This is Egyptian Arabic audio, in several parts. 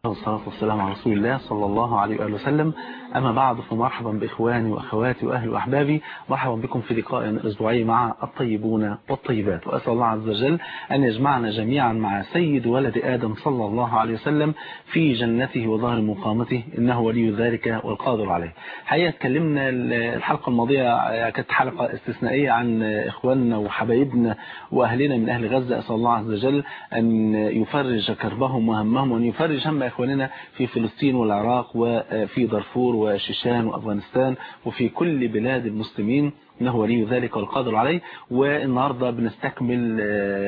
والصلاة والسلام على رسول الله صلى الله عليه وآله وسلم أما بعد فمرحبا بإخواني وأخواتي وأهلي وأحبابي مرحبا بكم في لقاء أسبوعي مع الطيبون والطيبات وأسأل الله عز وجل أن يجمعنا جميعا مع سيد ولد آدم صلى الله عليه وسلم في جنته وظهر مقامته إنه ولي ذلك والقادر عليه حقيقة اتكلمنا الحلقة الماضية كانت حلقة استثنائية عن إخواننا وحبايبنا وأهلنا من أهل غزة أسأل الله عز وجل أن يفرج كربهم وهمهم وأن يفرج هم إخواننا في فلسطين والعراق وفي دارفور وشيشان وأفغانستان وفي كل بلاد المسلمين إنه ولي ذلك والقادر عليه والنهاردة بنستكمل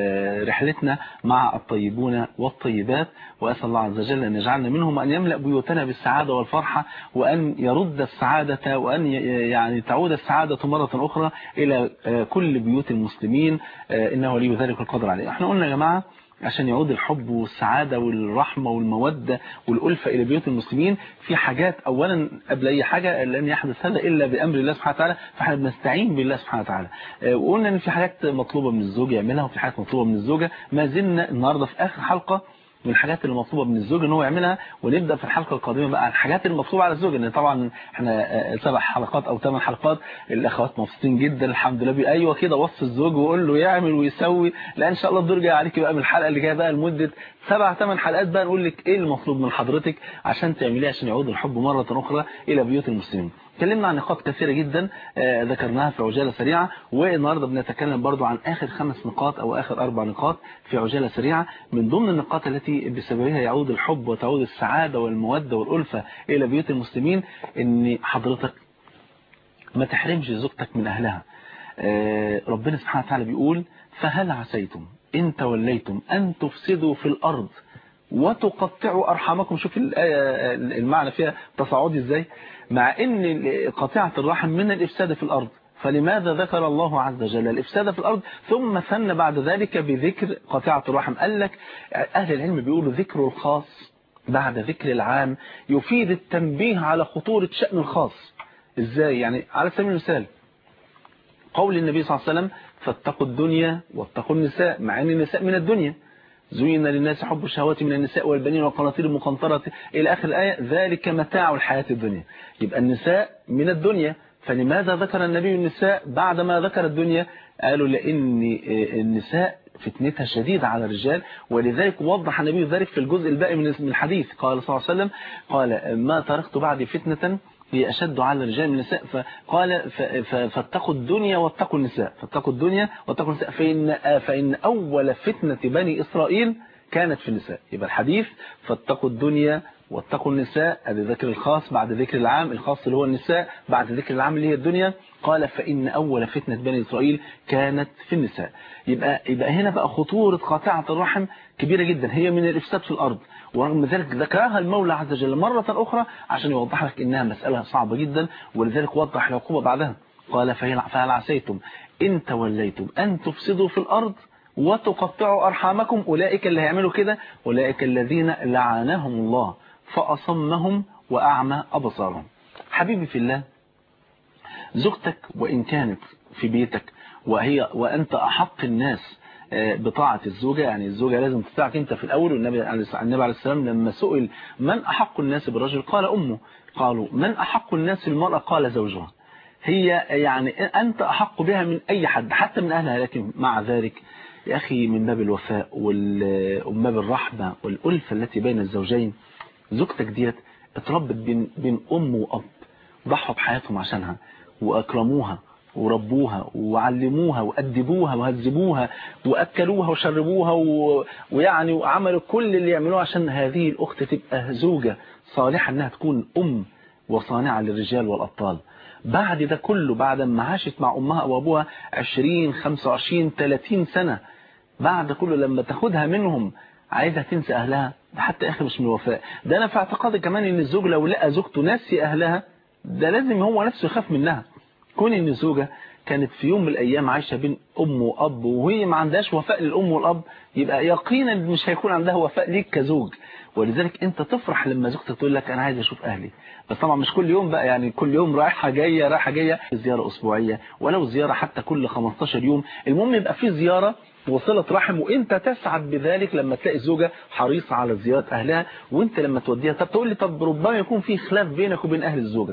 رحلتنا مع الطيبون والطيبات وأسأل الله عز وجل أن يجعلنا منهم وأن يملأ بيوتنا بالسعادة والفرحة وأن يرد السعادة وأن يعني تعود السعادة مرة أخرى إلى كل بيوت المسلمين إنه ولي ذلك والقادر عليه احنا قلنا يا جماعة عشان يعود الحب والسعادة والرحمة والمودة والألفة إلى بيوت المسلمين في حاجات أولا قبل أي حاجة لن يحدث هذا إلا بأمر الله سبحانه وتعالى فاحنا بنستعين بالله سبحانه وتعالى وقلنا إن في حاجات مطلوبة من الزوج يعملها وفي حاجات مطلوبة من الزوجة ما زلنا النهاردة في آخر حلقة من الحاجات اللي مطلوبة من الزوج ان هو يعملها ونبدأ في الحلقة القادمة بقى الحاجات المطلوبة على الزوج ان طبعا احنا سبع حلقات او ثمان حلقات الاخوات مبسوطين جدا الحمد لله ايوه كده وصف الزوج وقول له يعمل ويسوي لا ان شاء الله الدور جاي عليك بقى من الحلقة اللي جايه بقى لمدة سبع ثمان حلقات بقى نقول لك ايه المطلوب من حضرتك عشان تعمليه عشان يعود الحب مرة اخرى الى بيوت المسلمين اتكلمنا عن نقاط كثيرة جدا ذكرناها في عجالة سريعة والنهاردة بنتكلم برضو عن آخر خمس نقاط أو آخر أربع نقاط في عجالة سريعة من ضمن النقاط التي بسببها يعود الحب وتعود السعادة والمودة والألفة إلى بيوت المسلمين إن حضرتك ما تحرمش زوجتك من أهلها ربنا سبحانه وتعالى بيقول فهل عسيتم إن توليتم أن تفسدوا في الأرض وتقطعوا أرحامكم شوف الآية المعنى فيها تصاعدي إزاي مع ان قطيعة الرحم من الإفساد في الأرض فلماذا ذكر الله عز وجل الإفساد في الأرض ثم ثنى بعد ذلك بذكر قطيعة الرحم قال لك أهل العلم بيقولوا ذكر الخاص بعد ذكر العام يفيد التنبيه على خطورة شأن الخاص إزاي يعني على سبيل المثال قول النبي صلى الله عليه وسلم فاتقوا الدنيا واتقوا النساء مع ان النساء من الدنيا زين للناس حب الشهوات من النساء والبنين والقناطير المقنطرة إلى آخر الآية ذلك متاع الحياة الدنيا يبقى النساء من الدنيا فلماذا ذكر النبي النساء بعدما ذكر الدنيا قالوا لأن النساء فتنتها شديدة على الرجال ولذلك وضح النبي ذلك في الجزء الباقي من الحديث قال صلى الله عليه وسلم قال ما تركت بعدي فتنة هي أشد على الرجال من النساء فقال فاتقوا الدنيا واتقوا النساء فاتقوا الدنيا واتقوا النساء فإن, فإن أول فتنة بني إسرائيل كانت في النساء يبقى الحديث فاتقوا الدنيا واتقوا النساء هذا ذكر الخاص بعد ذكر العام الخاص اللي هو النساء بعد ذكر العام اللي هي الدنيا قال فإن أول فتنة بني إسرائيل كانت في النساء يبقى, يبقى هنا بقى خطورة قاطعة الرحم كبيرة جدا هي من الإفساد في الأرض ورغم ذلك ذكرها المولى عز وجل مرة أخرى عشان يوضح لك إنها مسألة صعبة جدا ولذلك وضح العقوبة بعدها قال فهل عسيتم إن توليتم أن تفسدوا في الأرض وتقطعوا أرحامكم أولئك اللي هيعملوا كده أولئك الذين لعنهم الله فأصمهم وأعمى أبصارهم حبيبي في الله زوجتك وإن كانت في بيتك وهي وأنت أحق الناس بطاعة الزوجة يعني الزوجة لازم تطاعك انت في الأول والنبي النبي عليه السلام لما سئل من أحق الناس بالرجل قال أمه قالوا من أحق الناس بالمرأة قال زوجها هي يعني أنت أحق بها من أي حد حتى من أهلها لكن مع ذلك يا أخي من باب الوفاء ومن باب الرحمة والألفة التي بين الزوجين زوجتك ديت اتربت بين, بين أم وأب ضحوا بحياتهم عشانها وأكرموها وربوها وعلموها وأدبوها وهذبوها وأكلوها وشربوها و... ويعني وعملوا كل اللي يعملوه عشان هذه الأخت تبقى زوجة صالحة أنها تكون أم وصانعة للرجال والأبطال بعد ده كله بعد ما عاشت مع أمها وأبوها 20 25 30 سنة بعد كله لما تاخدها منهم عايزها تنسى أهلها ده حتى آخر مش من الوفاء ده أنا في اعتقادي كمان إن الزوج لو لقى زوجته ناسي أهلها ده لازم هو نفسه يخاف منها كون ان الزوجة كانت في يوم من الأيام عايشة بين أم وأب وهي ما عندهاش وفاء للأم والأب يبقى يقينا مش هيكون عندها وفاء ليك كزوج ولذلك انت تفرح لما زوجتك تقول لك انا عايز اشوف اهلي بس طبعا مش كل يوم بقى يعني كل يوم رايحه جايه رايحه جايه زياره اسبوعيه ولو زياره حتى كل 15 يوم المهم يبقى في زياره وصلة رحم وانت تسعد بذلك لما تلاقي الزوجة حريصة على زيارة اهلها وانت لما توديها طب تقول لي طب ربما يكون في خلاف بينك وبين اهل الزوجة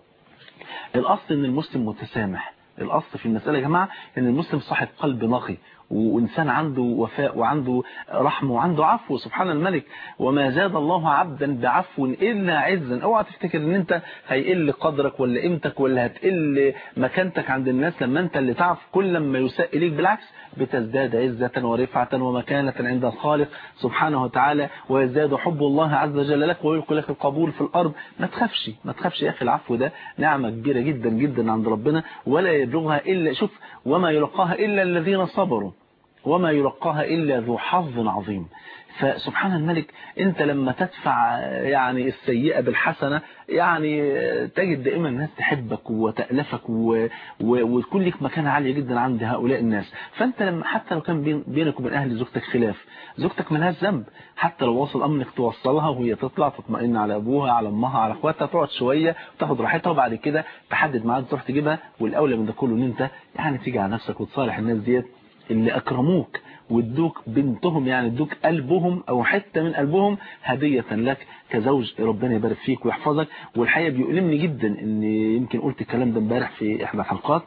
الاصل ان المسلم متسامح الاصل في المسألة يا جماعة ان المسلم صاحب قلب نقي وإنسان عنده وفاء وعنده رحمة وعنده عفو سبحان الملك وما زاد الله عبدا بعفو إلا عزا اوعى تفتكر ان انت هيقل قدرك ولا قيمتك ولا هتقل مكانتك عند الناس لما انت اللي تعرف كل ما يساء إليك بالعكس بتزداد عزة ورفعة ومكانة عند الخالق سبحانه وتعالى ويزداد حب الله عز وجل لك ويلقي لك القبول في الأرض ما تخافش ما تخافش يا أخي العفو ده نعمة كبيرة جدا جدا عند ربنا ولا يبلغها إلا شوف وما يلقاها إلا الذين صبروا وما يلقاها إلا ذو حظ عظيم فسبحان الملك انت لما تدفع يعني السيئة بالحسنة يعني تجد دائما الناس تحبك وتألفك و... و... وتكون لك مكانة عالية جدا عند هؤلاء الناس فانت لما حتى لو كان بين... بينك وبين اهل زوجتك خلاف زوجتك ملهاش ذنب حتى لو وصل امرك توصلها وهي تطلع تطمئن على ابوها على امها على اخواتها تقعد شوية تاخد راحتها وبعد كده تحدد ميعاد تروح تجيبها والاولى من ده كله ان انت يعني تيجي على نفسك وتصالح الناس ديت اللي اكرموك وادوك بنتهم يعني ادوك قلبهم او حتة من قلبهم هدية لك كزوج ربنا يبارك فيك ويحفظك والحقيقة بيؤلمني جدا ان يمكن قلت الكلام ده امبارح في احدى الحلقات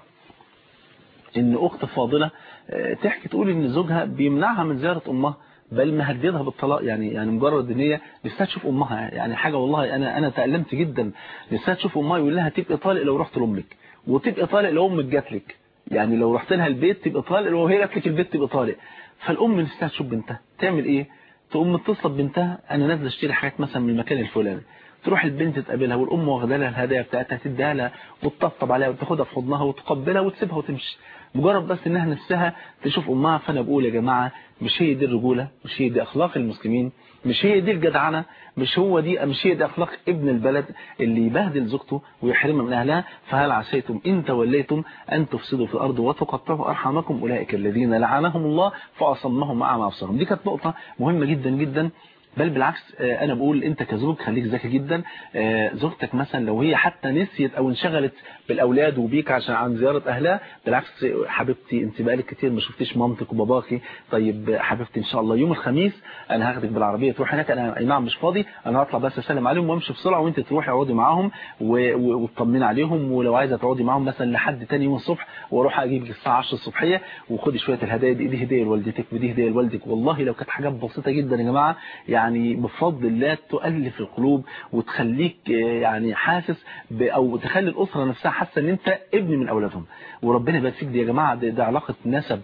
ان اخت فاضلة تحكي تقول ان زوجها بيمنعها من زيارة امها بل مهددها بالطلاق يعني يعني مجرد ان هي نفسها تشوف امها يعني حاجة والله انا انا تألمت جدا نفسها تشوف امها يقول لها تبقى طالق لو رحت لامك وتبقى طالق لو امك جات لك يعني لو رحت لها البيت تبقى طالق لو هي جات لك البيت تبقى طالق فالام نفسها تشوف بنتها تعمل ايه تقوم متصله ببنتها انا نازله اشتري حاجات مثلا من المكان الفلاني تروح البنت تقابلها والام واخده لها الهدايا بتاعتها تديها لها وتطبطب عليها وتاخدها في حضنها وتقبلها وتسيبها وتمشي مجرد بس انها نفسها تشوف امها فانا بقول يا جماعه مش هي دي الرجوله مش هي دي اخلاق المسلمين مش هي دي الجدعنه مش هو دي مش هي دي اخلاق ابن البلد اللي يبهدل زوجته ويحرمها من اهلها فهل عسيتم ان توليتم ان تفسدوا في الارض وتقطعوا ارحامكم اولئك الذين لعنهم الله فاصمهم اعمى ابصارهم دي كانت نقطه مهمه جدا جدا بل بالعكس انا بقول انت كزوج خليك ذكي جدا زوجتك مثلا لو هي حتى نسيت او انشغلت بالاولاد وبيك عشان عن زياره اهلها بالعكس حبيبتي انت بقالك كتير ما شفتيش مامتك وباباكي طيب حبيبتي ان شاء الله يوم الخميس انا هاخدك بالعربيه تروح هناك انا اي نعم مش فاضي انا هطلع بس اسلم عليهم وامشي بسرعه وانت تروحي اقعدي معاهم وتطمني عليهم ولو عايزه تقعدي معاهم مثلا لحد تاني يوم الصبح واروح اجيبك الساعه 10 الصبحيه وخدي شويه الهدايا دي دي هديه لوالدتك ودي هديه لوالدك والله لو كانت حاجات بسيطه جدا يا جماعه يعني بفضل الله تؤلف القلوب وتخليك يعني حاسس او تخلي الاسره نفسها حاسه ان انت ابن من اولادهم وربنا يبارك فيك دي يا جماعه ده, ده علاقه نسب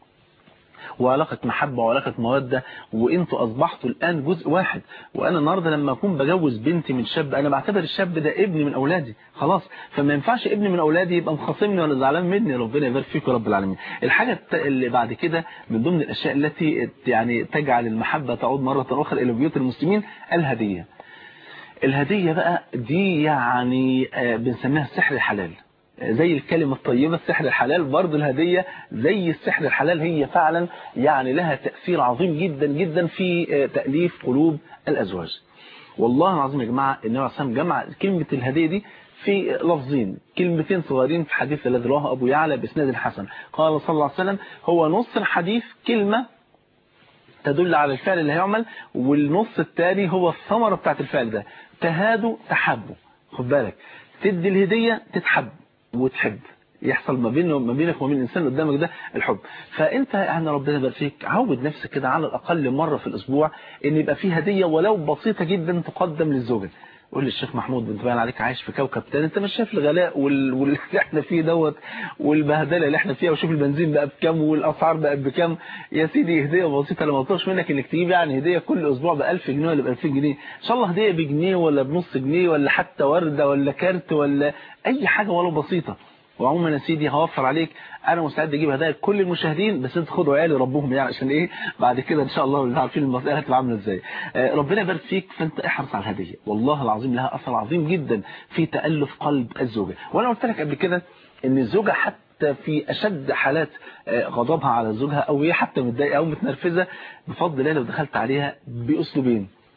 وعلاقة محبة وعلاقة مودة وانتوا اصبحتوا الان جزء واحد وانا النهاردة لما اكون بجوز بنتي من شاب انا بعتبر الشاب ده ابن من اولادي خلاص فما ينفعش ابن من اولادي يبقى مخاصمني ولا زعلان مني ربنا يبارك فيك يا رب العالمين الحاجة اللي بعد كده من ضمن الاشياء التي يعني تجعل المحبة تعود مرة اخرى الى بيوت المسلمين الهدية الهدية بقى دي يعني بنسميها السحر الحلال زي الكلمة الطيبة السحر الحلال برضه الهدية زي السحر الحلال هي فعلا يعني لها تأثير عظيم جدا جدا في تأليف قلوب الأزواج والله العظيم يا جماعة النبي عليه الصلاة جمع كلمة الهدية دي في لفظين كلمتين صغيرين في حديث الذي رواه أبو يعلى بإسناد الحسن قال صلى الله عليه وسلم هو نص الحديث كلمة تدل على الفعل اللي هيعمل والنص الثاني هو الثمرة بتاعت الفعل ده تهادوا تحبوا خد بالك تدي الهدية تتحب وتحب يحصل ما بينه ما بينك وما بين الانسان اللي قدامك ده الحب فانت يعني ربنا يبارك فيك عود نفسك كده على الاقل مره في الاسبوع ان يبقى في هديه ولو بسيطه جدا تقدم للزوجه قول لي الشيخ محمود بنت باين عليك عايش في كوكب تاني انت مش شايف الغلاء وال... واللي احنا فيه دوت والبهدله اللي احنا فيها وشوف البنزين بقى بكام والاسعار بقت بكام يا سيدي هديه بسيطه لما تطلبش منك انك تجيب يعني هديه كل اسبوع ب 1000 جنيه ولا ب 2000 جنيه ان شاء الله هديه بجنيه ولا بنص جنيه ولا حتى ورده ولا كارت ولا اي حاجه ولو بسيطه وعموما يا سيدي هوفر عليك انا مستعد اجيب هدايا لكل المشاهدين بس انت خدوا عيالي ربهم يعني عشان ايه بعد كده ان شاء الله اللي عارفين المساله هتبقى عامله ازاي آه ربنا يبارك فيك فانت احرص على الهديه والله العظيم لها اثر عظيم جدا في تالف قلب الزوجه وانا قلت لك قبل كده ان الزوجه حتى في اشد حالات غضبها على زوجها او هي حتى متضايقه او متنرفزه بفضل الله لو دخلت عليها باسلوبين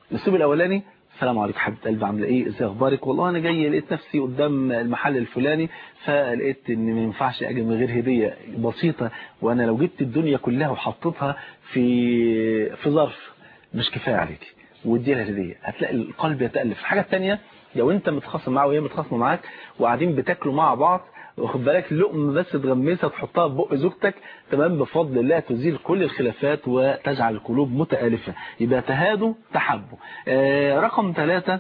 الاسلوب الاولاني السلام عليكم حبيبه قلبي عامله ايه ازي اخبارك والله انا جاي لقيت نفسي قدام المحل الفلاني فلقيت ان ما ينفعش اجي من غير هديه بسيطه وانا لو جبت الدنيا كلها وحطيتها في في ظرف مش كفايه عليكي وادي لها هديه هتلاقي القلب يتالف الحاجه الثانيه لو انت متخاصم معاه وهي متخاصمه معاك وقاعدين بتاكلوا مع بعض واخد بالك لقمه بس تغمسها تحطها في بق زوجتك تمام بفضل الله تزيل كل الخلافات وتجعل القلوب متآلفة يبقى تهادوا تحبوا آه رقم ثلاثة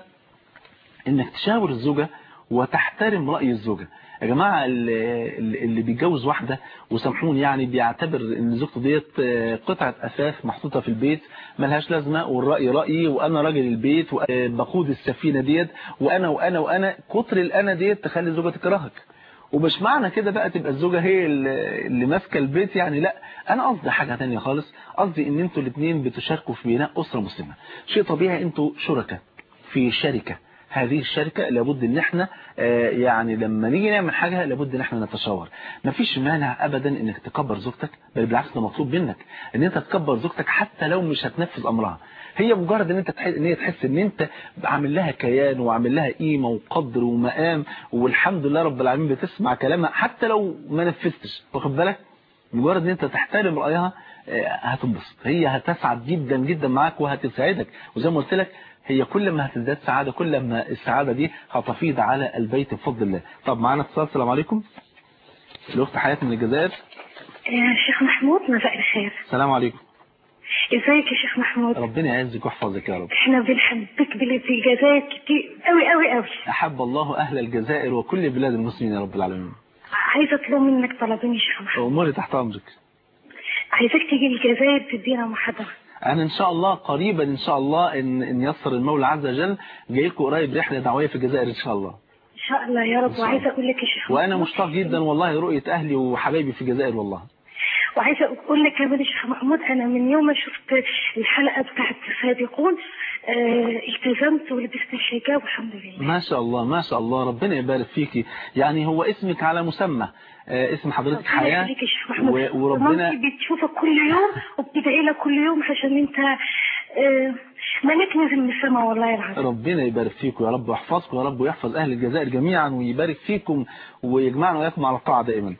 انك تشاور الزوجة وتحترم رأي الزوجة يا جماعة اللي, اللي بيتجوز واحدة وسامحوني يعني بيعتبر ان زوجته ديت قطعة أثاث محطوطة في البيت ملهاش لازمة والرأي رأيي وأنا راجل البيت وبقود السفينة ديت وأنا وأنا وأنا كتر الأنا ديت تخلي الزوجة تكرهك ومش معنى كده بقى تبقى الزوجة هي اللي ماسكه البيت يعني لا انا قصدي حاجة تانية خالص قصدي ان انتوا الاثنين بتشاركوا في بناء اسرة مسلمة شيء طبيعي انتوا شركاء في شركة هذه الشركة لابد ان احنا يعني لما نيجي نعمل حاجة لابد ان احنا نتشاور مفيش مانع ابدا انك تكبر زوجتك بل بالعكس ده مطلوب منك ان انت تكبر زوجتك حتى لو مش هتنفذ امرها هي مجرد ان انت تحس ان هي تحس ان انت عامل لها كيان وعامل لها قيمه وقدر ومقام والحمد لله رب العالمين بتسمع كلامها حتى لو ما نفذتش واخد بالك مجرد ان انت تحترم رايها هتنبسط هي هتسعد جدا جدا معاك وهتسعدك وزي ما قلت لك هي كل ما هتزداد سعاده كل ما السعاده دي هتفيض على البيت بفضل الله طب معانا اتصال السلام عليكم الاخت حياه من الجزائر يا شيخ محمود مساء الخير السلام عليكم ازيك يا شيخ محمود ربنا يعزك ويحفظك يا رب احنا بنحبك بلاد الجزائر كتير قوي قوي قوي احب الله اهل الجزائر وكل بلاد المسلمين يا رب العالمين عايزه اطلب منك طلبين يا شيخ محمود اموري تحت امرك عايزك تيجي الجزائر تدينا محاضره انا ان شاء الله قريبا ان شاء الله ان ان يسر المولى عز وجل جاي لكم قريب رحله دعويه في الجزائر ان شاء الله ان شاء الله يا رب وعايزه اقول لك يا شيخ وانا مشتاق جدا والله رؤيه اهلي وحبايبي في الجزائر والله وعايزه اقول لك كمان يا شيخ محمود انا من يوم ما شفت الحلقه بتاعت السابقون آه التزمت ولبست الحجاب والحمد لله ما شاء الله ما شاء الله ربنا يبارك فيكي يعني هو اسمك على مسمى آه اسم حضرتك حياه و... وربنا بتشوفك كل يوم وبتدعي لك كل يوم عشان انت آه ملك نزل من السماء والله العظيم ربنا يبارك فيكم يا رب ويحفظكم يا رب ويحفظ اهل الجزائر جميعا ويبارك فيكم ويجمعنا وياكم على الطاعه دائما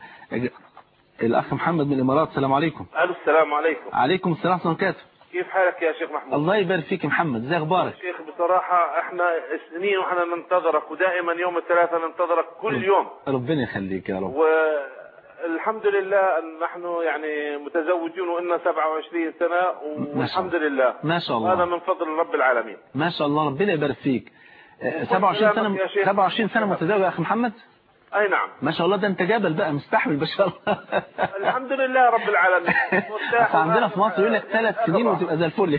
الأخ محمد من الإمارات السلام عليكم ألو السلام عليكم عليكم السلام ورحمة الله وبركاته كيف حالك يا شيخ محمود الله يبارك فيك محمد ازي اخبارك شيخ بصراحة احنا سنين واحنا ننتظرك ودائما يوم الثلاثاء ننتظرك كل يوم ربنا يخليك يا رب والحمد لله ان نحن يعني متزوجون وإلنا 27 سنة والحمد لله ما شاء الله هذا من فضل رب العالمين ما شاء الله ربنا يبارك فيك 27 سنة 27 سنة متزوج يا أخي محمد اي نعم ما شاء الله ده انت جبل بقى مستحمل ما شاء الله الحمد لله رب العالمين بس عندنا في مصر يقول لك ثلاث سنين وتبقى زي الفل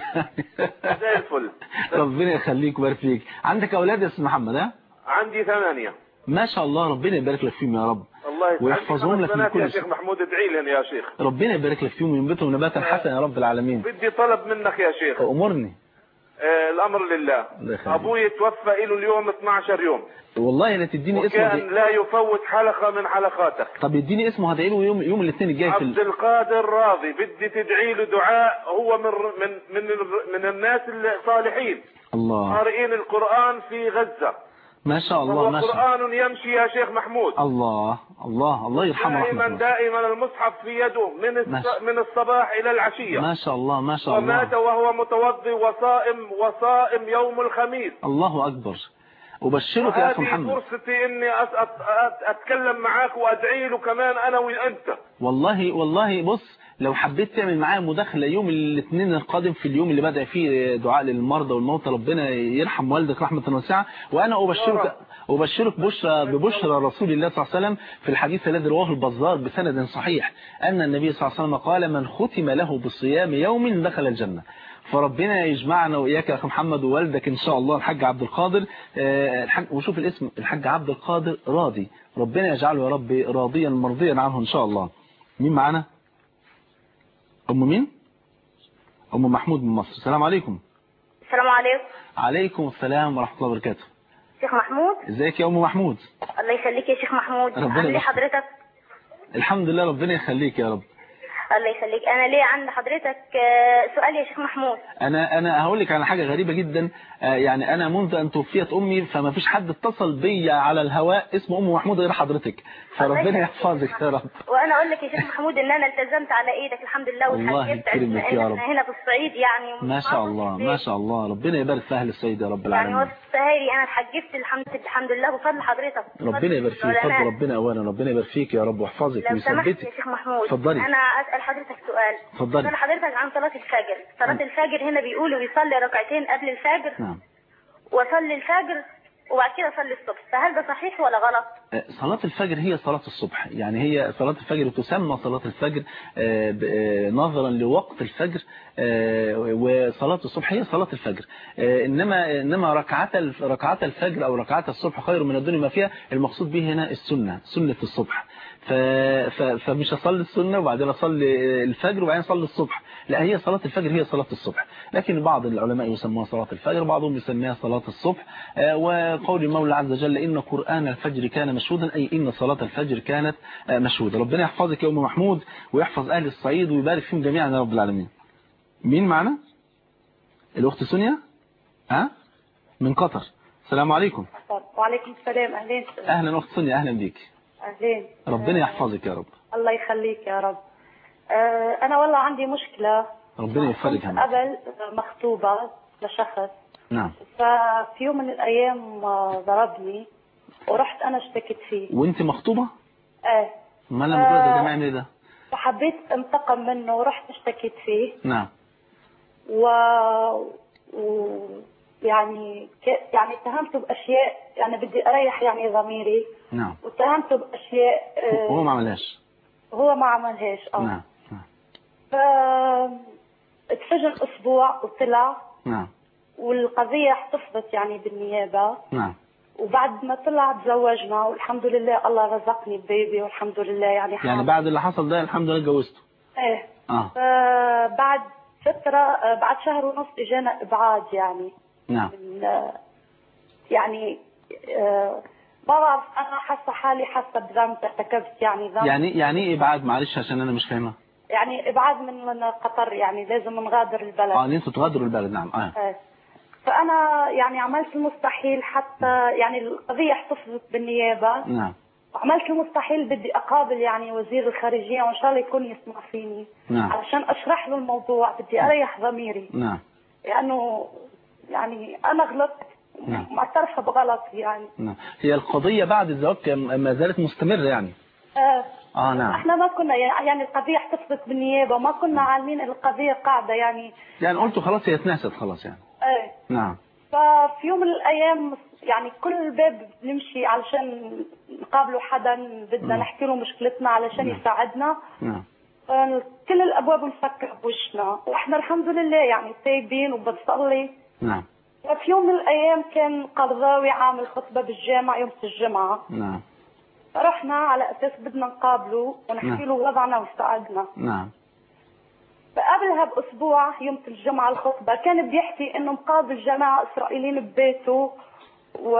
زي الفل ربنا يخليك ويبارك فيك عندك اولاد يا استاذ محمد ها عندي ثمانية ما شاء الله ربنا يبارك لك فيهم يا رب الله ويحفظهم لك من كل يا شيخ محمود ادعي لهم يا شيخ ربنا يبارك لك فيهم وينبتهم نباتا حسنا يا رب العالمين بدي طلب منك يا شيخ امرني آه الامر لله ابوي توفى له اليوم 12 يوم والله لا تديني اسمه وكان لا يفوت حلقة من حلقاتك طب اديني اسمه هدعي له يوم يوم الاثنين الجاي في عبد القادر راضي بدي تدعي له دعاء هو من من من من الناس الصالحين الله قارئين القرآن في غزة ما شاء الله ما شاء الله قرآن يمشي يا شيخ محمود الله الله الله يرحمه دائما رحمه دائما المصحف في يده من الص... من الصباح إلى العشية ما شاء الله ما شاء الله ومات وهو متوضي وصائم وصائم يوم الخميس الله أكبر أبشرك يا أخي محمد هذه فرصتي إني أس... أت... أت... أتكلم معاك وأدعي له كمان أنا وأنت والله والله بص لو حبيت تعمل معايا مداخلة يوم الاثنين القادم في اليوم اللي بدأ فيه دعاء للمرضى والموتى ربنا يرحم والدك رحمة واسعة وأنا أبشرك أبشرك بشرى ببشرى رسول الله صلى الله عليه وسلم في الحديث الذي رواه البزار بسند صحيح أن النبي صلى الله عليه وسلم قال من ختم له بصيام يوم دخل الجنة فربنا يجمعنا وإياك يا أخي محمد ووالدك إن شاء الله الحاج عبد القادر الحاج وشوف الاسم الحاج عبد القادر راضي ربنا يجعله يا رب راضيا مرضيا عنه إن شاء الله مين معانا أم مين أم محمود من مصر السلام عليكم السلام عليكم عليكم السلام ورحمة الله وبركاته شيخ محمود ازيك يا أم محمود الله يخليك يا شيخ محمود ربنا عامل ايه يخليك. حضرتك الحمد لله ربنا يخليك يا رب الله يخليك انا ليه عند حضرتك آه، سؤال يا شيخ محمود انا انا هقول لك على حاجه غريبه جدا آه، يعني انا منذ ان توفيت امي فما فيش حد اتصل بيا على الهواء اسمه ام محمود غير حضرتك فربنا يحفظك يا رب وانا اقول لك يا شيخ محمود ان انا التزمت على ايدك الحمد لله الله واتحجبت يكرمك عشان يا إن رب. احنا هنا في الصعيد يعني ما شاء الله ما شاء الله ربنا يبارك في اهل السيد يا رب يعني هو العالمين السهيري انا اتحجبت الحمد الحمد لله بفضل حضرتك ربنا يبارك فيك العلماء. فضل ربنا اولا ربنا يبارك فيك يا رب ويحفظك لو سمحت ويثبتك يا شيخ محمود اتفضلي. انا اسال حضرتك سؤال اتفضلي. اسال حضرتك عن صلاه الفجر صلاه الفجر هنا بيقولوا بيصلي ركعتين قبل الفجر نعم واصلي الفجر وبعد كده اصلي الصبح فهل ده صحيح ولا غلط صلاة الفجر هي صلاة الصبح يعني هي صلاة الفجر تسمى صلاة الفجر آه، ب- آه، نظرا لوقت الفجر آه، وصلاة الصبح هي صلاة الفجر آه، إنما إنما ركعات الف- ركعات الفجر أو ركعات الصبح خير من الدنيا ما فيها المقصود به هنا السنة سنة الصبح ف... ف... فمش أصلي السنة وبعدين أصلي الفجر وبعدين أصلي الصبح لا هي صلاة الفجر هي صلاة الصبح لكن بعض العلماء يسموها صلاة الفجر بعضهم يسميها صلاة الصبح آه، وقول المولى عز وجل إن قرآن الفجر كان مشهودا أي إن صلاة الفجر كانت آه، مشهودة ربنا يحفظك يا أم محمود ويحفظ أهل الصعيد ويبارك فيهم جميعا يا رب العالمين مين معنا الأخت سونيا ها من قطر السلام عليكم وعليكم السلام اهلين أهلا أخت سونيا أهلا بيك اهلين ربنا يحفظك يا رب الله يخليك يا رب آه، انا والله عندي مشكله ربنا يفرج كنت همك قبل مخطوبه لشخص نعم ففي يوم من الايام آه، ضربني ورحت انا اشتكيت فيه وانت مخطوبة اه ما لما جوزها ده معنى ايه ده فحبيت انتقم منه ورحت اشتكيت فيه نعم و, و... يعني ك... يعني اتهمته باشياء يعني بدي اريح يعني ضميري نعم واتهمته باشياء آه، وهو ما عملهاش هو ما عملهاش اه نعم نعم ف اتسجن اسبوع وطلع نعم والقضيه احتفظت يعني بالنيابه نعم وبعد ما طلع تزوجنا والحمد لله الله رزقني ببيبي والحمد لله يعني يعني حامل. بعد اللي حصل ده الحمد لله اتجوزته ايه اه فبعد فتره آه، بعد شهر ونص اجانا ابعاد يعني نعم من آه، يعني آه، ما بعرف انا حاسه حالي حاسه بذنب ارتكبت يعني ذنب يعني يعني ايه ابعاد معلش عشان انا مش فاهمها يعني ابعاد من من قطر يعني لازم نغادر البلد اه ان انتوا تغادروا البلد نعم اه إيه. فانا يعني عملت المستحيل حتى يعني القضيه احتفظت بالنيابه نعم وعملت المستحيل بدي اقابل يعني وزير الخارجيه وان شاء الله يكون يسمع فيني نعم. علشان اشرح له الموضوع بدي اريح ضميري نعم لانه يعني انا غلطت نعم. معترفه بغلطي يعني نعم هي القضية بعد الزواج كان- ما زالت مستمرة يعني آه. اه نعم احنا ما كنا يعني القضيه احتفظت بالنيابه وما كنا عالمين إن القضيه قاعده يعني يعني قلتوا خلاص هي اتنست خلاص يعني ايه نعم ففي يوم من الايام يعني كل باب بنمشي علشان نقابله حدا بدنا نعم. نحكي له مشكلتنا علشان نعم. يساعدنا نعم آه، كل الابواب مسكره بوشنا واحنا الحمد لله يعني طيبين وبنصلي نعم ففي يوم من الايام كان قرضاوي عامل خطبه بالجامع يوم الجمعه نعم فرحنا على اساس بدنا نقابله ونحكي نعم. له وضعنا ويساعدنا نعم فقبلها باسبوع يوم الجمعه الخطبه كان بيحكي انه مقابل جماعه اسرائيليين ببيته و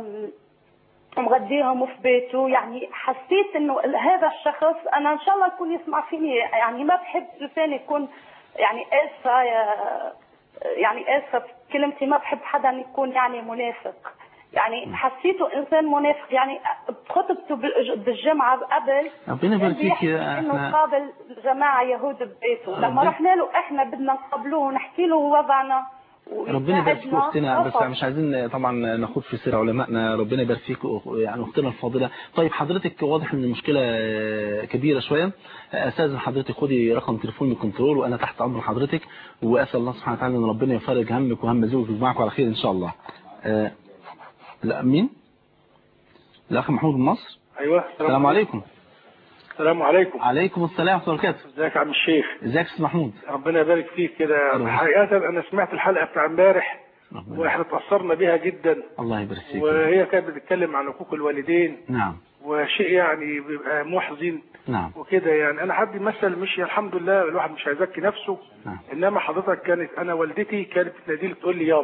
ومغديهم في بيته يعني حسيت انه هذا الشخص انا ان شاء الله يكون يسمع فيني يعني ما بحب لساني يكون يعني اسفه يا- يعني اسفه في كلمتي ما بحب حدا يكون يعني منافق يعني حسيته انسان منافق يعني بخطبته بالج- بالجمعه قبل ربنا يبارك كان فيك بيحكي يا انه احنا قابل جماعه يهود ببيته لما ربنا- رحنا له احنا بدنا نقابلوه ونحكي له وضعنا ربنا يبارك فيك ويساعدنا. اختنا بس رفض. مش عايزين طبعا نخوض في سير علمائنا ربنا يبارك فيك يعني اختنا الفاضله طيب حضرتك واضح ان المشكله كبيره شويه استاذن حضرتك خدي رقم تليفون من الكنترول وانا تحت امر حضرتك واسال الله سبحانه وتعالى ان ربنا يفرج همك وهم زوجك ويجمعكم على خير ان شاء الله آه، لا مين الاخ محمود من مصر ايوه السلام عليكم السلام عليكم عليكم السلام ورحمه الله وبركاته ازيك يا عم الشيخ ازيك يا استاذ محمود ربنا يبارك فيك كده الله. حقيقه انا سمعت الحلقه بتاع امبارح ربنا- واحنا تاثرنا بيها جدا الله يبارك فيك وهي كانت بتتكلم عن حقوق الوالدين نعم وشيء يعني بيبقى محزن نعم وكده يعني انا حد مثل مش الحمد لله الواحد مش هيزكي نفسه نعم انما حضرتك كانت انا والدتي كانت بتنادي لي تقول لي يابا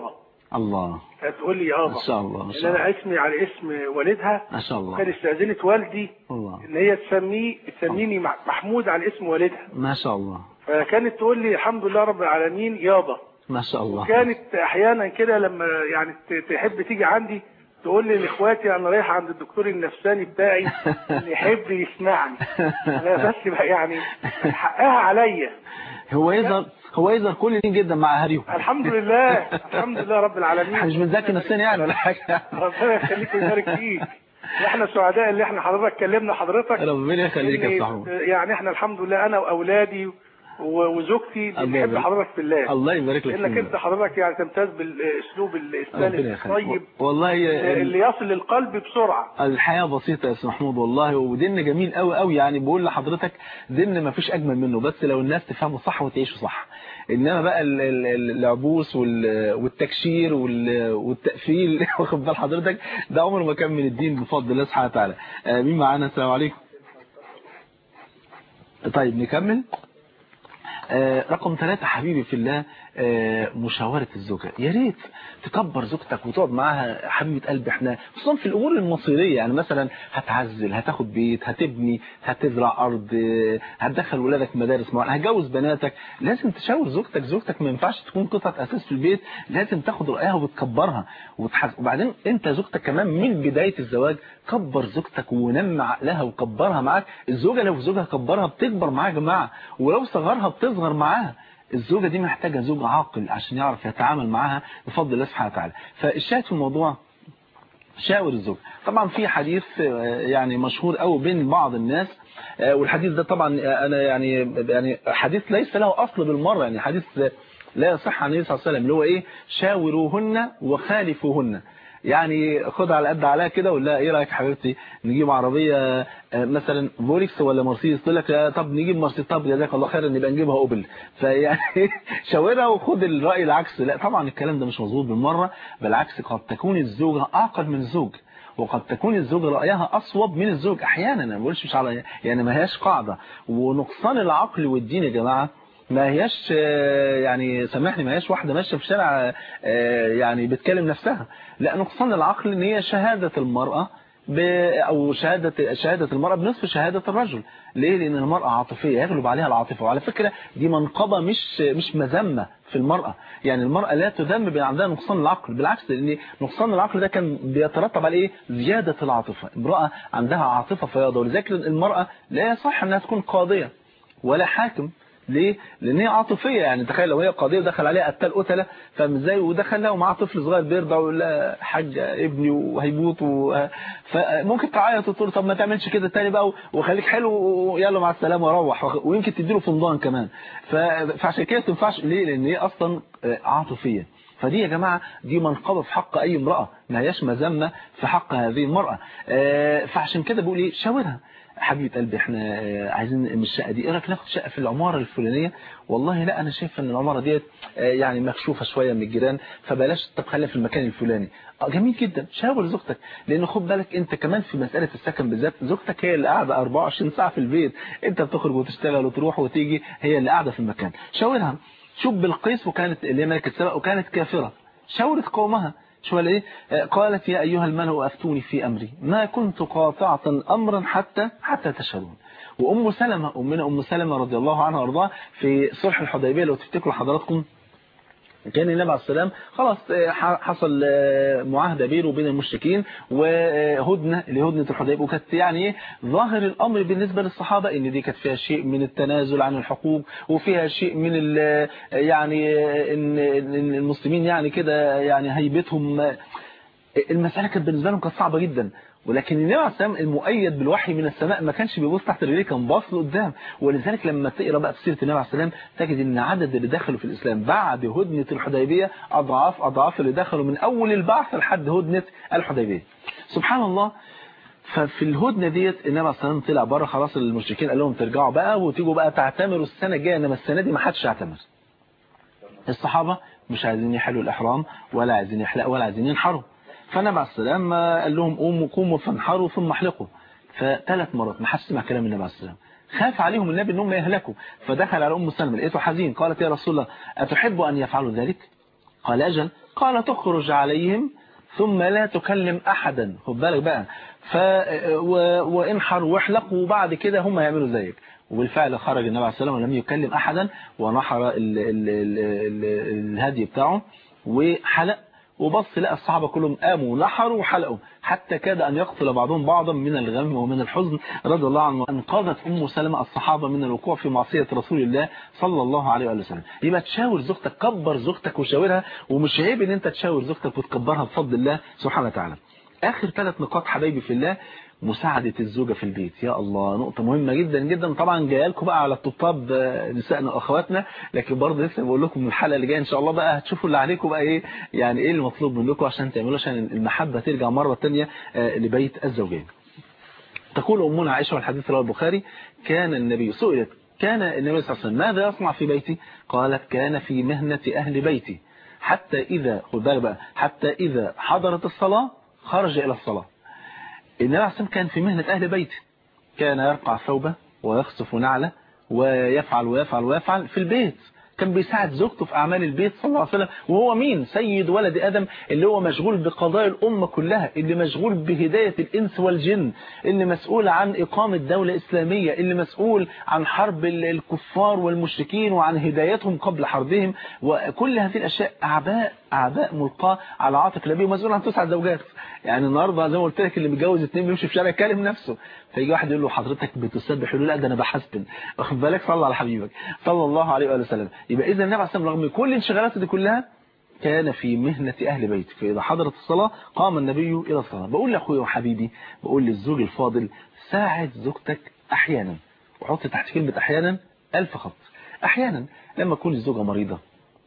الله هتقول لي يابا ما شاء الله ما ان شاء الله انا اسمي على اسم والدها ما شاء الله وكان استاذنت والدي الله ان هي تسميه تسميني مح- محمود على اسم والدها ما شاء الله فكانت تقول لي الحمد لله رب العالمين يابا ما شاء الله كانت احيانا كده لما يعني ت- تحب تيجي عندي تقول لي لاخواتي انا رايح عند الدكتور النفساني بتاعي اللي يحب يسمعني انا بس بقى يعني حقها عليا هو يظهر هو يظهر كل دين جدا مع اهاليهم الحمد لله الحمد لله رب العالمين احنا مش بنذاكر نفسنا يعني ولا حاجه ربنا يخليك ويبارك فيك احنا سعداء اللي احنا حضرتك كلمنا حضرتك ربنا يخليك يا إن- صاحبي يعني احنا الحمد لله انا واولادي و- وزوجتي الله بنحب يبارك. حضرتك في الله الله يبارك لك انك فينا. انت حضرتك يعني تمتاز بالاسلوب الاسلامي ربنا يخليك الطيب والله ال- اللي يصل للقلب بسرعه الحياة بسيطة يا استاذ محمود والله ودين جميل قوي قوي يعني بقول لحضرتك دين ما فيش اجمل منه بس لو الناس تفهمه صح وتعيشه صح انما بقى ال- ال- ال- العبوس وال- والتكشير وال- والتقفيل واخد بال حضرتك ده عمره ما كان من الدين بفضل الله سبحانه وتعالى آه، مين معانا السلام عليكم طيب نكمل آه، رقم ثلاثة حبيبي في الله آه، مشاورة الزوجة يا ريت تكبر زوجتك وتقعد معاها حبيبة قلبي احنا خصوصا في الامور المصيرية يعني مثلا هتعزل هتاخد بيت هتبني هتزرع ارض آه، هتدخل ولادك مدارس معينة هتجوز بناتك لازم تشاور زوجتك زوجتك ما ينفعش تكون قطعة اساس في البيت لازم تاخد رأيها وتكبرها وتحز... وبعدين انت زوجتك كمان من بداية الزواج كبر زوجتك ونمى عقلها وكبرها معاك الزوجة لو زوجها كبرها بتكبر معاها يا جماعة ولو صغرها بتصغر معاها الزوجة دي محتاجة زوج عاقل عشان يعرف يتعامل معاها بفضل الله سبحانه وتعالى فالشاهد في الموضوع شاور الزوج طبعا في حديث آه، يعني مشهور قوي بين بعض الناس آه، والحديث ده طبعا آه، انا يعني يعني حديث ليس له اصل بالمره يعني حديث لا يصح عن النبي صلى الله عليه وسلم اللي هو ايه شاوروهن وخالفوهن يعني خد على قد عليها كده ولا ايه رايك يا حبيبتي نجيب عربيه آه، مثلا فولكس ولا مرسيدس تقول لك آه، طب نجيب مرسيدس طب جزاك الله خيرا نبقى نجيبها اوبل فيعني شاورها وخد الراي العكس لا طبعا الكلام ده مش مظبوط بالمره بالعكس قد تكون الزوجه اعقل من الزوج وقد تكون الزوجة رأيها أصوب من الزوج أحيانا أنا ما بقولش مش على يعني ما هياش قاعدة ونقصان العقل والدين يا جماعة ما هياش آه، يعني سامحني ما هياش واحدة ماشية في شارع آه، يعني بتكلم نفسها لا نقصان العقل ان هي شهادة المرأة ب... او شهادة شهادة المرأة بنصف شهادة الرجل ليه لان المرأة عاطفية يغلب عليها العاطفة وعلى فكرة دي منقبة مش مش مذمة في المرأة يعني المرأة لا تذم بان عندها نقصان العقل بالعكس لان نقصان العقل ده كان بيترتب على ايه زيادة العاطفة امرأة عندها عاطفة فياضة ولذلك المرأة لا يصح انها تكون قاضية ولا حاكم ليه؟ لان هي عاطفيه يعني تخيل لو هي قضيه ودخل عليها قتال قتله فاهم ازاي ودخل لها ومعاه طفل صغير بيرضع ويقول لها حاجه ابني وهيموت و... فممكن تعيط وتقول طب ما تعملش كده تاني بقى وخليك حلو ويلا مع السلامه وروح ويمكن تديله فنضان كمان ف... فعشان كده ما تنفعش ليه؟ لان هي اصلا عاطفيه فدي يا جماعة دي منقبة في حق أي امرأة ما هياش مذمة في حق هذه المرأة فعشان كده بقول إيه شاورها حبيبة قلبي احنا عايزين من الشقة دي ايه رايك ناخد شقة في العمارة الفلانية والله لا انا شايف ان العمارة ديت يعني مكشوفة شوية من الجيران فبلاش طب خليها في المكان الفلاني اه جميل جدا شاور زوجتك لان خد بالك انت كمان في مسألة السكن بالذات زوجتك هي اللي قاعدة 24 ساعة في البيت انت بتخرج وتشتغل وتروح وتيجي هي اللي قاعدة في المكان شاورها شوف بالقيس وكانت اللي هي ملكة سبق وكانت كافرة شاورت قومها شو ايه قالت يا أيها الملأ أفتوني في أمري ما كنت قاطعة أمرا حتى حتى تشهدون وأم سلمة أمنا أم سلمة رضي الله عنها وارضاها في صلح الحديبية لو تفتكروا حضراتكم كان النبي عليه السلام خلاص حصل معاهدة بينه وبين المشركين وهدنة لهدنة الحديبية وكانت يعني ظاهر الأمر بالنسبة للصحابة ان دي كانت فيها شيء من التنازل عن الحقوق وفيها شيء من يعني ان المسلمين يعني كده يعني هيبتهم المسألة كانت بالنسبة لهم كانت صعبة جدا ولكن النبي عليه السلام المؤيد بالوحي من السماء ما كانش بيبص تحت رجليه كان باص لقدام ولذلك لما تقرا بقى في سيره النبي عليه السلام تجد ان عدد اللي دخلوا في الاسلام بعد هدنه الحديبيه اضعاف اضعاف اللي دخلوا من اول البعث لحد هدنه الحديبيه سبحان الله ففي الهدنه ديت النبي عليه السلام طلع بره خلاص المشركين قال لهم ترجعوا بقى وتيجوا بقى تعتمروا السنه الجايه انما السنه دي ما حدش يعتمر الصحابه مش عايزين يحلوا الاحرام ولا عايزين يحلقوا ولا عايزين ينحروا فالنبي عليه السلام قال لهم قوموا قوموا فانحروا ثم احلقوا فثلاث مرات ما حدش سمع كلام النبي عليه السلام خاف عليهم النبي انهم يهلكوا فدخل على ام سلمة لقيته حزين قالت يا رسول الله اتحب ان يفعلوا ذلك قال اجل قال تخرج عليهم ثم لا تكلم أحدا خد بالك بقى ف و... وانحر واحلق وبعد كده هم يعملوا زيك وبالفعل خرج النبي عليه الصلاة والسلام ولم يكلم أحدا ونحر ال... ال... ال... ال... الهدي بتاعه وحلق وبص لقى الصحابة كلهم قاموا ونحروا وحلقوا حتى كاد أن يقتل بعضهم بعضا من الغم ومن الحزن رضي الله عنه أنقذت أم سلمة الصحابة من الوقوع في معصية رسول الله صلى الله عليه وآله وسلم يبقى تشاور زوجتك كبر زوجتك وشاورها ومش عيب ان انت تشاور زوجتك وتكبرها بفضل الله سبحانه وتعالى آخر ثلاث نقاط حبايبي في الله مساعدة الزوجة في البيت يا الله نقطة مهمة جدا جدا طبعا جايه لكم بقى على الطبطاب نسائنا واخواتنا لكن برضه لسه بقول لكم الحلقة اللي جايه ان شاء الله بقى هتشوفوا اللي عليكم بقى ايه يعني ايه المطلوب منكم عشان تعملوا عشان المحبة ترجع مرة تانية لبيت الزوجين تقول أمنا عائشة والحديث رواه البخاري كان النبي سئلت كان النبي صلى الله عليه وسلم ماذا يصنع في بيتي قالت كان في مهنة أهل بيتي حتى إذا خد بالك بقى حتى إذا حضرت الصلاة خرج إلى الصلاة النبي عليه الصلاة كان في مهنة أهل بيته كان يرقع ثوبه ويخصف نعله ويفعل ويفعل ويفعل في البيت كان بيساعد زوجته في أعمال البيت صلى الله عليه وسلم وهو مين سيد ولد آدم اللي هو مشغول بقضايا الأمة كلها اللي مشغول بهداية الإنس والجن اللي مسؤول عن إقامة دولة إسلامية اللي مسؤول عن حرب الكفار والمشركين وعن هدايتهم قبل حربهم وكل هذه الأشياء أعباء أعباء ملقاة على عاتق النبي ومسؤول عن تسع زوجات يعني النهارده زي ما قلت لك اللي متجوز اثنين بيمشي في الشارع يكلم نفسه فيجي واحد يقول له حضرتك بتسبح يقول له لا ده انا بحسبن واخد بالك صلى على حبيبك صلى الله عليه واله وسلم يبقى اذا النبي عليه الصلاه رغم كل انشغالاته دي كلها كان في مهنة أهل بيته فإذا حضرت الصلاة قام النبي إلى الصلاة بقول لأخويا وحبيبي بقول للزوج الفاضل ساعد زوجتك أحيانا وحط تحت كلمة أحيانا ألف خط أحيانا لما تكون الزوجة مريضة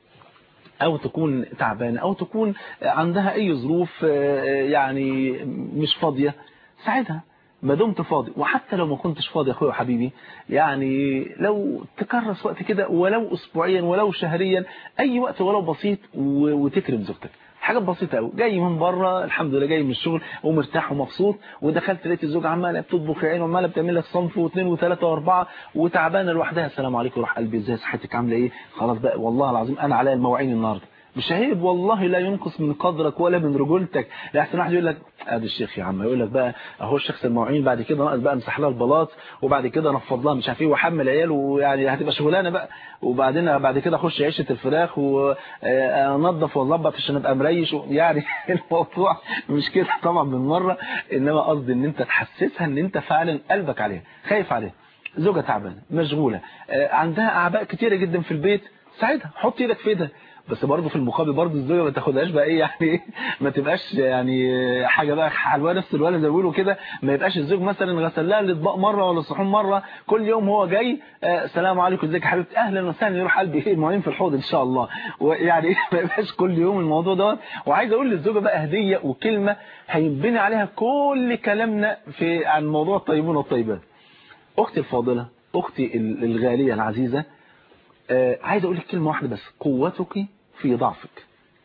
أو تكون تعبانة أو تكون عندها أي ظروف يعني مش فاضية ساعدها ما دمت فاضي وحتى لو ما كنتش فاضي يا اخويا وحبيبي يعني لو تكرس وقت كده ولو اسبوعيا ولو شهريا اي وقت ولو بسيط وتكرم زوجتك حاجات بسيطه قوي جاي من بره الحمد لله جاي من الشغل ومرتاح ومبسوط ودخلت لقيت الزوجه عماله بتطبخ عين وعماله بتعمل لك صنف واثنين وثلاثه واربعه وتعبانه لوحدها السلام عليكم روح قلبي ازاي صحتك عامله ايه خلاص بقى والله العظيم انا عليا المواعين النهارده مش عيب والله لا ينقص من قدرك ولا من رجولتك لا احسن واحد يقول لك ادي الشيخ يا عم يقول لك بقى اهو الشخص المواعين بعد كده ناقص بقى امسح لها البلاط وبعد كده نفض لها مش عارف ايه واحمل عيال ويعني هتبقى شغلانه بقى وبعدين بعد كده اخش عيشه الفراخ وانضف واظبط عشان ابقى مريش يعني الموضوع مش كده طبعا بالمره انما قصدي ان انت تحسسها ان انت فعلا قلبك عليها خايف عليها زوجة تعبانه مشغولة عندها أعباء كتيرة جدا في البيت ساعدها حط ايدك في ايدها بس برضه في المقابل برضه الزوجه ما تاخدهاش بقى ايه يعني ما تبقاش يعني حاجه بقى حلوه نفس الولد زي ما بيقولوا كده ما يبقاش الزوج مثلا غسل لها الاطباق مره ولا الصحون مره كل يوم هو جاي آه سلام عليكم ازيك يا حبيبتي اهلا وسهلا يروح قلبي ايه المعين في الحوض ان شاء الله ويعني ما يبقاش كل يوم الموضوع دوت وعايز اقول للزوجه بقى هديه وكلمه هينبني عليها كل كلامنا في عن موضوع الطيبون والطيبات اختي الفاضله اختي الغاليه العزيزه آه عايز اقول لك كلمه واحده بس قوتك في ضعفك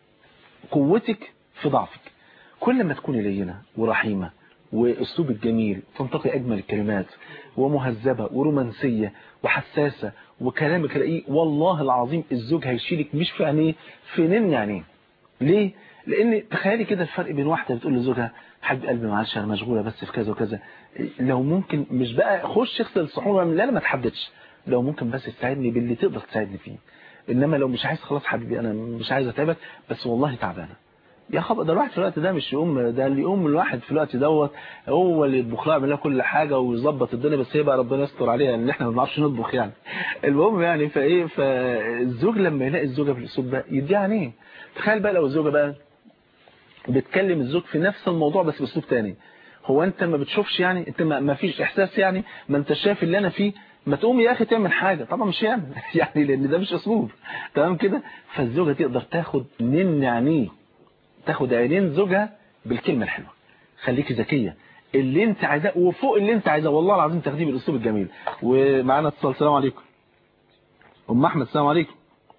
قوتك في ضعفك كل ما تكوني لينه ورحيمه واسلوبك جميل تنطقي اجمل الكلمات ومهذبه ورومانسيه وحساسه وكلامك رقيق والله العظيم الزوج هيشيلك مش في عينيه في نين عينيه ليه لان تخيلي كده الفرق بين واحده بتقول لزوجها حبيب قلبي معلش انا مشغوله بس في كذا وكذا لو ممكن مش بقى خش اغسل الصحون لا لا ما تحددش لو ممكن بس تساعدني باللي تقدر تساعدني فيه انما لو مش عايز خلاص حبيبي انا مش عايز اتعبك بس والله تعبانه يا خبر ده الواحد في الوقت ده مش يقوم ده اللي يقوم الواحد في الوقت دوت هو اللي يطبخ لها يعمل لها كل حاجه ويظبط الدنيا بس هي بقى ربنا يستر عليها ان احنا ما بنعرفش نطبخ يعني المهم يعني فايه فالزوج لما يلاقي الزوجه بالاسلوب ده يديها عينيه تخيل بقى لو الزوجه بقى بتكلم الزوج في نفس الموضوع بس باسلوب تاني هو انت ما بتشوفش يعني انت ما فيش احساس يعني ما انت شايف اللي انا فيه ما تقوم يا اخي تعمل حاجة طبعا مش يعمل يعني لان ده مش اسلوب تمام كده فالزوجة تقدر تاخد من عينيه تاخد عينين زوجها بالكلمة الحلوة خليكي ذكية اللي انت عايزاه وفوق اللي انت عايزاه والله العظيم تاخديه بالاسلوب الجميل ومعانا اتصال السلام عليكم ام احمد السلام عليكم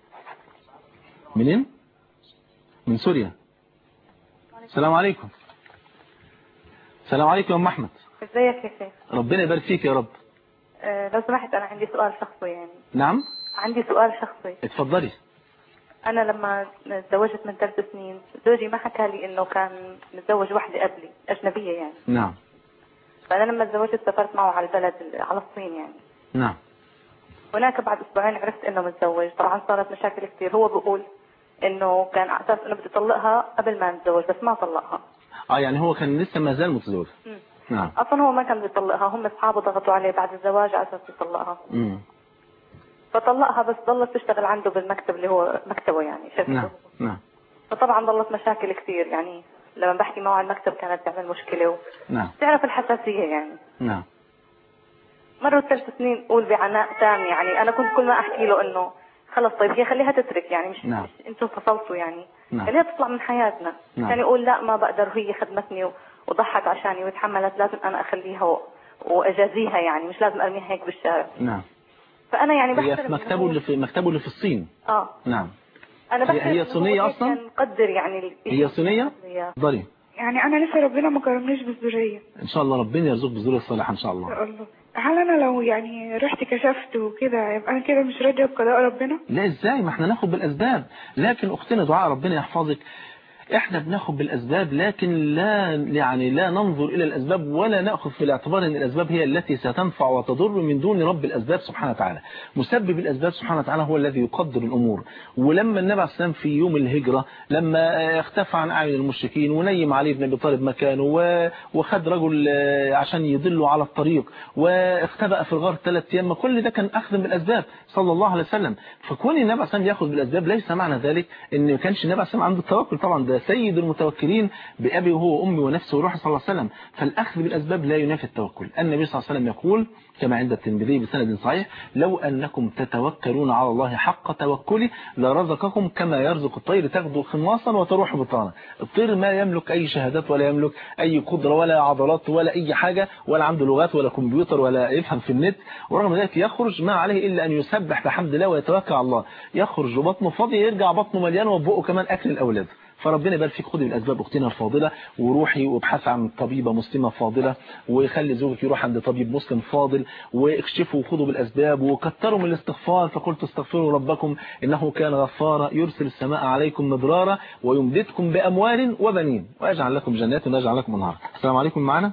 منين من سوريا السلام عليكم السلام عليكم يا ام احمد ازيك يا شيخ ربنا يبارك فيك يا رب أه لو سمحت انا عندي سؤال شخصي يعني نعم عندي سؤال شخصي اتفضلي انا لما تزوجت من ثلاث سنين زوجي ما حكى لي انه كان متزوج واحده قبلي اجنبيه يعني نعم فانا لما تزوجت سافرت معه على البلد على الصين يعني نعم هناك بعد اسبوعين عرفت انه متزوج طبعا صارت مشاكل كثير هو بيقول انه كان على اساس انه بده يطلقها قبل ما نتزوج بس ما طلقها اه يعني هو كان لسه ما زال متزوج مم. نعم اصلا هو ما كان بده يطلقها هم اصحابه ضغطوا عليه بعد الزواج على اساس يطلقها امم فطلقها بس ضلت تشتغل عنده بالمكتب اللي هو مكتبه يعني شركته نعم نعم فطبعا ضلت مشاكل كثير يعني لما بحكي معه على المكتب كانت تعمل مشكله و... نعم تعرف الحساسيه يعني نعم مروا ثلاث سنين قول بعناء تام يعني انا كنت كل ما احكي له انه خلص طيب هي خليها تترك يعني مش, نعم. مش انتم فصلتوا يعني نعم. خليها تطلع من حياتنا نعم. كان يقول لا ما بقدر هي خدمتني و- وضحت عشاني وتحملت لازم انا اخليها و... واجازيها يعني مش لازم ارميها هيك بالشارع نعم فانا يعني هي بحترم في إنه مكتبه هو- اللي في مكتبه اللي في الصين اه نعم انا هي- بحترم هي إنه هو صينية هيك أصلاً؟ كان مقدر يعني ال- هي صينية هي- ضري يعني انا لسه ربنا ما كرمنيش بالذريه ان شاء الله ربنا يرزقك بالذريه الصالحه ان شاء ان الله شاء الله هل انا لو يعني رحت كشفت وكده يبقى انا كده مش راضيه بقضاء ربنا لا ازاي ما احنا ناخد بالاسباب لكن اختنا دعاء ربنا يحفظك احنا بناخد بالاسباب لكن لا يعني لا ننظر الى الاسباب ولا ناخذ في الاعتبار ان الاسباب هي التي ستنفع وتضر من دون رب الاسباب سبحانه وتعالى مسبب الاسباب سبحانه وتعالى هو الذي يقدر الامور ولما النبي عليه السلام في يوم الهجره لما اختفى عن اعين المشركين ونيم علي بن ابي طالب مكانه و- وخد رجل عشان يضله على الطريق واختبأ في الغار ثلاث ايام ما كل ده كان اخذ بالاسباب صلى الله عليه وسلم فكون النبي عليه السلام ياخذ بالاسباب ليس معنى ذلك ان ما كانش النبي عليه السلام عنده التوكل طبعا ده سيد المتوكلين بابي وهو وامي ونفسه وروحه صلى الله عليه وسلم فالاخذ بالاسباب لا ينافي التوكل النبي صلى الله عليه وسلم يقول كما عند الترمذي بسند صحيح لو انكم تتوكلون على الله حق توكله لرزقكم كما يرزق الطير تغدو خماصا وتروح بطانا الطير ما يملك اي شهادات ولا يملك اي قدره ولا عضلات ولا اي حاجه ولا عنده لغات ولا كمبيوتر ولا يفهم في النت ورغم ذلك يخرج ما عليه الا ان يسبح بحمد الله ويتوكل على الله يخرج وبطنه فاضي يرجع بطنه مليان وبقه كمان اكل الاولاد فربنا يبارك فيك خدي بالاسباب اختنا الفاضله وروحي وابحثي عن طبيبه مسلمه فاضله وخلي زوجك يروح عند طبيب مسلم فاضل واكشفوا وخدوا بالاسباب وكتروا من الاستغفار فقلت استغفروا ربكم انه كان غفارا يرسل السماء عليكم مدرارا ويمددكم باموال وبنين ويجعل لكم جنات ويجعل لكم انهار السلام عليكم معنا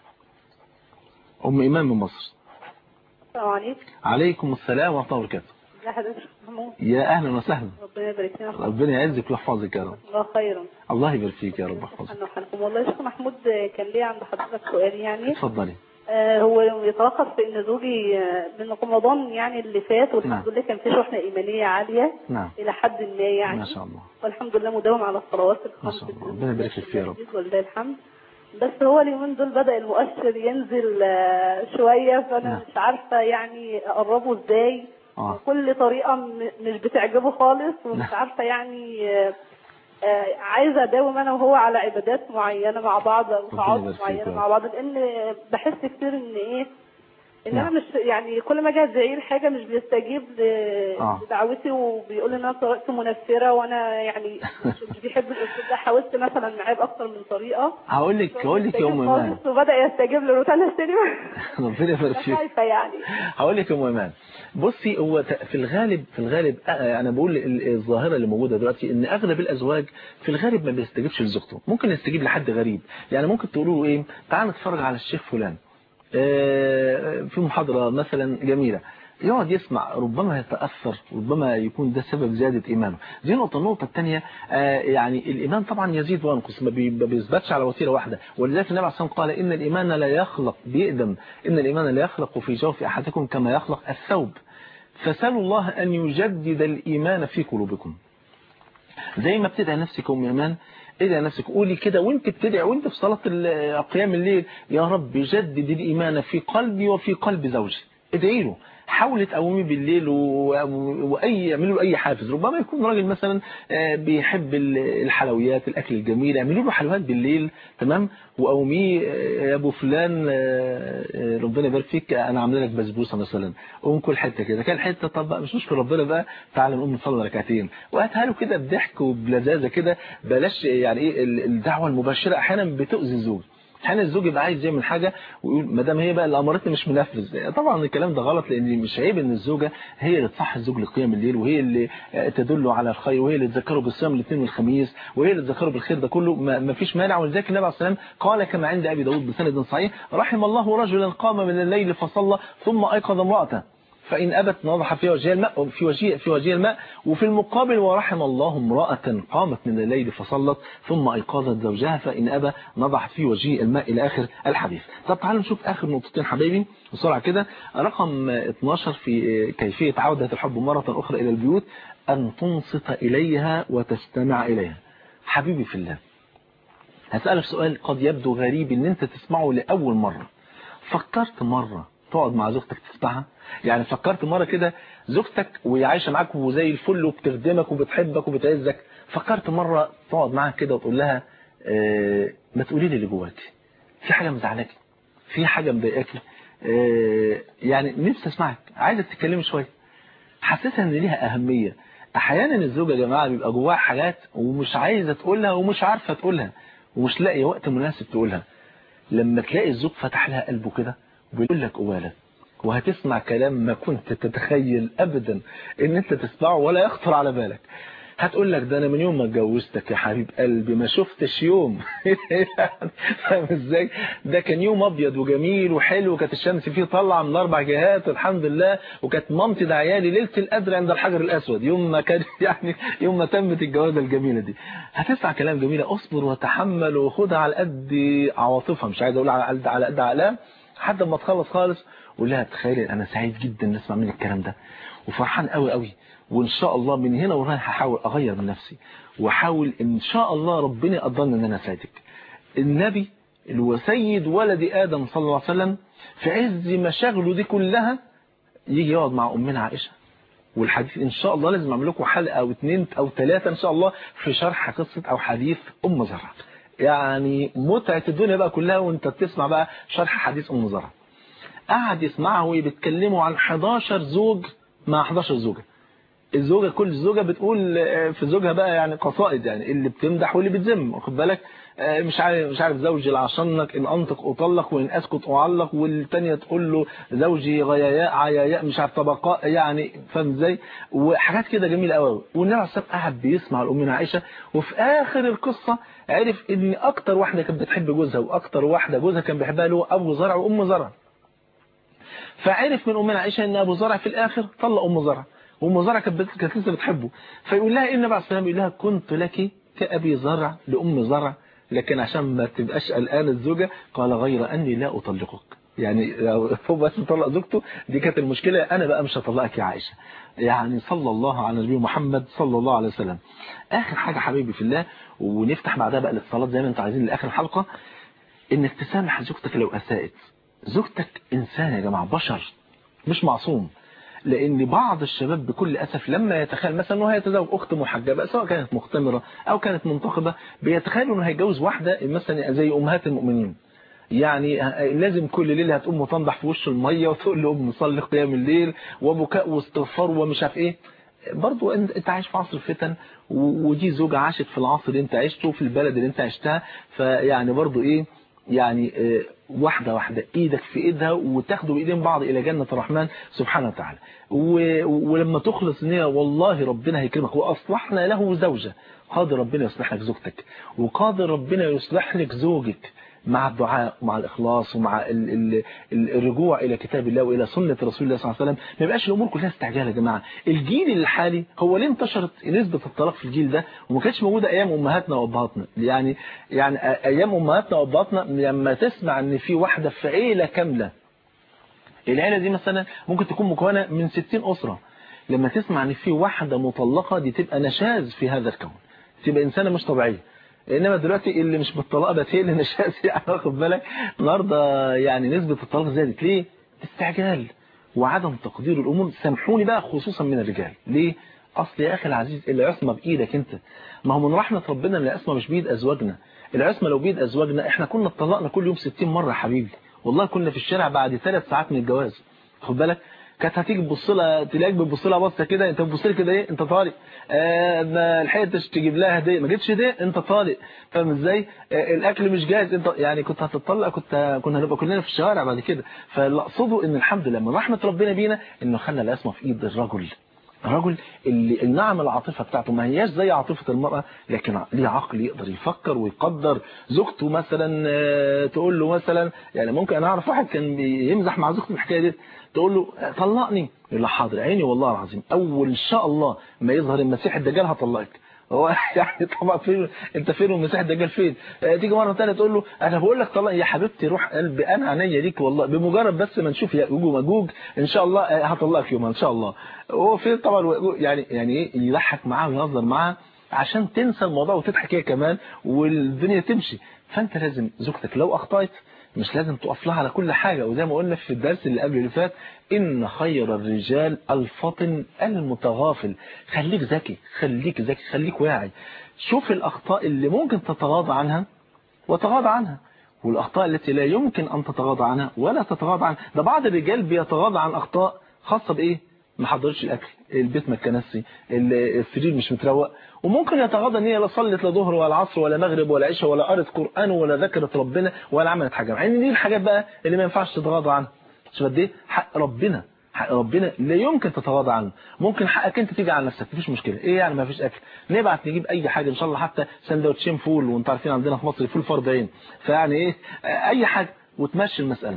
ام ايمان من مصر السلام عليكم عليكم السلام ورحمه الله وبركاته ازي حضرتك يا محمود يا اهلا وسهلا ربنا يبارك فينا ربنا يعزك ويحفظك يا رب الله خيرا الله يبارك فيك يا رب يحفظك سبحانه وحنكم والله يا شيخ محمود كان لي عند حضرتك سؤال يعني اتفضلي آه هو يتلخص في ان زوجي آه، من رمضان يعني اللي فات والحمد نعم. لله كان في شحنه ايمانيه عاليه نعم الى حد ما يعني ما شاء الله والحمد لله مداوم على الصلوات ما الخمس شاء الله ربنا يبارك لك فيه يا رب ولله الحمد بس هو اليومين دول بدأ المؤشر ينزل آه، شوية فأنا نعم. مش عارفة يعني أقربه إزاي اه كل طريقة م- مش بتعجبه خالص ومش نعم. عارفة يعني آه، آه، عايزة أداوم أنا وهو على عبادات معينة مع بعض أو يبارك تعاطف فيك يا معينة رب. مع بعض لأن بحس كتير إن إيه ان نعم. انا مش يعني كل ما اجي ادعيه لحاجه مش بيستجيب ل- آه. لدعوتي وبيقول ان انا طريقتي منفره وانا يعني مش مش بيحب الاسلوب ده حاولت مثلا معاه باكتر من طريقه هقول لك هقول لك يا ام ايمان خالص وبدا يستجيب لروتانا السينما ربنا يبارك فيك خايفه يعني هقول لك يا ام ايمان بصي هو ت- في الغالب في الغالب آه، انا بقول ال- الظاهره اللي موجوده دلوقتي ان اغلب الازواج في الغالب ما بيستجيبش لزوجته ممكن يستجيب لحد غريب يعني ممكن تقولوا له ايه تعال نتفرج على الشيخ فلان آه، في محاضره مثلا جميله يقعد يسمع ربما يتأثر ربما يكون ده سبب زيادة إيمانه دي نقطة النقطة الثانية آه، يعني الإيمان طبعا يزيد وينقص ما بي- ما بيثبتش على وتيرة واحدة ولذلك النبي عليه الصلاة والسلام قال إن الإيمان لا يخلق بيقدم إن الإيمان لا يخلق في جوف أحدكم كما يخلق الثوب فسألوا الله أن يجدد الإيمان في قلوبكم زي ما بتدعي نفسك يا ام ايمان ادعي نفسك قولي كده وانت بتدعي وانت في صلاة ال- قيام الليل يا رب جدد الإيمان في قلبي وفي قلب زوجي ادعي له حاولي تقومي بالليل و... و- واي اعملوا له اي حافز ربما يكون راجل مثلا آه، بيحب ال- الحلويات الاكل الجميل اعملوا له حلويات بالليل تمام وقوميه آه، يا ابو فلان آه، آه، ربنا يبارك فيك انا عامله لك بسبوسه مثلا قوم كل حته كده كان حته طب بقى مش مشكله ربنا بقى تعالى نقوم نصلي ركعتين وهاتها له كده بضحك وبلذاذه كده بلاش يعني ايه ال- الدعوه المباشره احيانا بتؤذي الزوج احيانا الزوج يبقى عايز يعمل حاجه ويقول ما دام هي بقى اللي امرتني مش منفذ طبعا الكلام ده غلط لان مش عيب ان الزوجه هي اللي تصحي الزوج لقيام الليل وهي اللي تدله على الخير وهي اللي تذكره بالصيام الاثنين والخميس وهي اللي تذكره بالخير ده كله ما فيش مانع ولذلك النبي عليه السلام قال كما عند ابي داود بسند صحيح رحم الله رجلا قام من الليل فصلى ثم ايقظ امراته فإن أبت نضح في وجهها الماء في وجه في وجه الماء وفي المقابل ورحم الله امرأة قامت من الليل فصلت ثم أيقظت زوجها فإن أبى نضح في وجه الماء إلى آخر الحديث طب تعالوا نشوف آخر نقطتين حبايبي بسرعة كده رقم 12 في كيفية عودة الحب مرة أخرى إلى البيوت أن تنصت إليها وتستمع إليها حبيبي في الله هسألك سؤال قد يبدو غريب ان انت تسمعه لأول مرة فكرت مرة تقعد مع زوجتك تسمعها يعني فكرت مرة كده زوجتك وهي عايشة معاك وزي الفل وبتخدمك وبتحبك وبتعزك فكرت مرة تقعد معاها كده وتقول لها اه ما تقولي لي اللي جواكي في حاجة مزعلاكي في حاجة مضايقاكي اه يعني نفسي اسمعك عايزك تتكلمي شوية حسيتها ان ليها أهمية احيانا الزوجة يا جماعة بيبقى جواها حاجات ومش عايزة تقولها ومش عارفة تقولها ومش لاقي وقت مناسب تقولها لما تلاقي الزوج فتح لها قلبه كده وبيقول لك قوالك وهتسمع كلام ما كنت تتخيل ابدا ان انت تسمعه ولا يخطر على بالك هتقول لك ده انا من يوم ما اتجوزتك يا حبيب قلبي ما شفتش يوم فاهم ازاي ده كان يوم ابيض وجميل وحلو وكانت الشمس فيه طالعه من اربع جهات الحمد لله وكانت مامتي ده عيالي ليله القدر عند الحجر الاسود يوم ما كان يعني يوم ما تمت الجوازه الجميله دي هتسمع كلام جميل اصبر وتحمل وخدها على قد عواطفها مش عايز اقول على قد على قد عقلها لحد ما تخلص خالص قول لها تخيلي انا سعيد جدا نسمع منك الكلام ده وفرحان قوي قوي وان شاء الله من هنا ورايح هحاول اغير من نفسي واحاول ان شاء الله ربنا يقدرني ان انا اساعدك النبي اللي هو سيد ولد ادم صلى الله عليه وسلم في عز مشاغله دي كلها يجي يقعد مع امنا عائشه والحديث ان شاء الله لازم اعمل لكم حلقه او اثنين او ثلاثه ان شاء الله في شرح قصه او حديث ام زرع يعني متعه الدنيا بقى كلها وانت بتسمع بقى شرح حديث ام زرع قعد يسمعه وهي بتكلموا عن 11 زوج مع 11 زوجه الزوجة كل زوجة بتقول في زوجها بقى يعني قصائد يعني اللي بتمدح واللي بتذم واخد بالك مش عارف مش عارف زوجي العشنك ان انطق اطلق وان اسكت اعلق والثانيه تقول له زوجي غياياء عياياء مش عارف طبقاء يعني فاهم ازاي وحاجات كده جميله قوي والنبي عليه الصلاه قاعد بيسمع لامنا عائشه وفي اخر القصه عرف ان اكتر واحده كانت بتحب جوزها واكتر واحده جوزها كان بيحبها اللي هو ابو زرع وام زرع فعرف من امنا عائشه ان ابو زرع في الاخر طلق ام زرع وام زرع كانت كانت لسه بتحبه فيقول لها ايه النبي عليه السلام يقول لها كنت لك كابي زرع لام زرع لكن عشان ما تبقاش قلقان الزوجه قال غير اني لا اطلقك يعني لو هو بس طلق زوجته دي كانت المشكله انا بقى مش هطلقك يا عائشه يعني صلى الله على نبي محمد صلى الله عليه وسلم اخر حاجه حبيبي في الله ونفتح بعدها بقى للصلاه زي ما انتم عايزين لاخر الحلقه انك تسامح زوجتك لو اساءت زوجتك انسان يا جماعه بشر مش معصوم لان بعض الشباب بكل اسف لما يتخيل مثلا انه هيتزوج اخت محجبه سواء كانت مختمره او كانت منتقبه بيتخيل انه هيتجوز واحده مثلا زي امهات المؤمنين يعني لازم كل ليله هتقوم وتنضح في وش الميه وتقول له ام صلي قيام الليل وبكاء واستغفار ومش عارف ايه برضو انت عايش في عصر الفتن ودي زوجة عاشت في العصر اللي انت عشته في البلد اللي انت عشتها فيعني برضو ايه يعني واحدة واحدة ايدك في ايدها وتاخدوا بايدين بعض الى جنة الرحمن سبحانه وتعالى ولما تخلص نية والله ربنا هيكرمك واصلحنا له زوجة قادر ربنا يصلح لك زوجتك وقادر ربنا يصلح لك زوجك مع الدعاء ومع الإخلاص ومع ال ال ال الرجوع إلى كتاب الله وإلى سنة رسول الله صلى الله عليه وسلم ما يبقاش الأمور كلها استعجال يا جماعة الجيل الحالي هو ليه انتشرت نسبة الطلاق في الجيل ده وما كانتش موجودة أيام أمهاتنا وأبهاتنا يعني يعني أيام أمهاتنا وأبهاتنا لما تسمع إن في واحدة في عيلة كاملة العيلة دي مثلا ممكن تكون مكونة من 60 أسرة لما تسمع إن في واحدة مطلقة دي تبقى نشاز في هذا الكون تبقى إنسانة مش طبيعية انما دلوقتي اللي مش بالطلاق بقت هي اللي نشاز يعني واخد بالك النهارده يعني نسبه الطلاق زادت ليه استعجال وعدم تقدير الامور سامحوني بقى خصوصا من الرجال ليه اصل يا اخي العزيز العصمه بايدك انت ما هو من رحمه ربنا ان العصمه مش بايد ازواجنا العصمه لو بايد ازواجنا احنا كنا اتطلقنا كل يوم 60 مره يا حبيبي والله كنا في الشارع بعد ثلاث ساعات من الجواز خد بالك كانت هتيجي تبص لها تلاقيك بتبص لها بصه كده انت بتبص لي كده ايه انت طالق آه ما لحقتش تجيب لها هديه ما جبتش هديه انت طالق فاهم ازاي آه الاكل مش جاهز انت يعني كنت هتطلق كنت كنا هنبقى كلنا في الشوارع بعد كده فاللي اقصده ان الحمد لله من رحمه ربنا بينا انه خلى الاسمه في ايد الرجل الرجل اللي النعم العاطفة بتاعته ما هياش زي عاطفة المرأة لكن ليه عقل يقدر يفكر ويقدر زوجته مثلا آه، تقول له مثلا يعني ممكن انا اعرف واحد كان بيمزح مع زوجته الحكايه دي تقول له آه، طلقني يقول له حاضر عيني والله العظيم اول ان شاء الله ما يظهر المسيح الدجال هطلقك هو يعني طبعا فين انت فين والمسيح الدجال فين آه، تيجي مره ثانيه تقول له انا بقول لك طلق يا حبيبتي روح قلبي انا عينيا ليك والله بمجرد بس ما نشوف ياجوج وماجوج ان شاء الله آه، هطلقك يوم ان شاء الله هو فين طبعا يعني يعني ايه يضحك معاه ويهزر معاه عشان تنسى الموضوع وتضحك هي كمان والدنيا تمشي فانت لازم زوجتك لو اخطأت مش لازم تقف لها على كل حاجة وزي ما قلنا في الدرس اللي قبل اللي فات إن خير الرجال الفطن المتغافل خليك ذكي خليك ذكي خليك واعي شوف الأخطاء اللي ممكن تتغاضى عنها وتغاضى عنها والأخطاء التي لا يمكن أن تتغاضى عنها ولا تتغاضى عنها ده بعض الرجال بيتغاضى عن أخطاء خاصة بإيه ما حضرش الأكل البيت ما اتكنسي السرير مش متروق وممكن يتغاضى ان هي لا صلت لا ظهر ولا عصر ولا مغرب ولا عشاء ولا قرت قرآن ولا ذكرت ربنا ولا عملت حاجة مع ان دي الحاجات بقى اللي ما ينفعش تتغاضى عنها شوف قد ايه حق ربنا حق ربنا لا يمكن تتغاضى عنه ممكن حقك انت تيجي على نفسك مفيش مشكله ايه يعني مفيش اكل نبعت نجيب اي حاجه ان شاء الله حتى سندوتشين فول وانتوا عارفين عندنا في مصر فول فردين فيعني ايه اي حاجه وتمشي المساله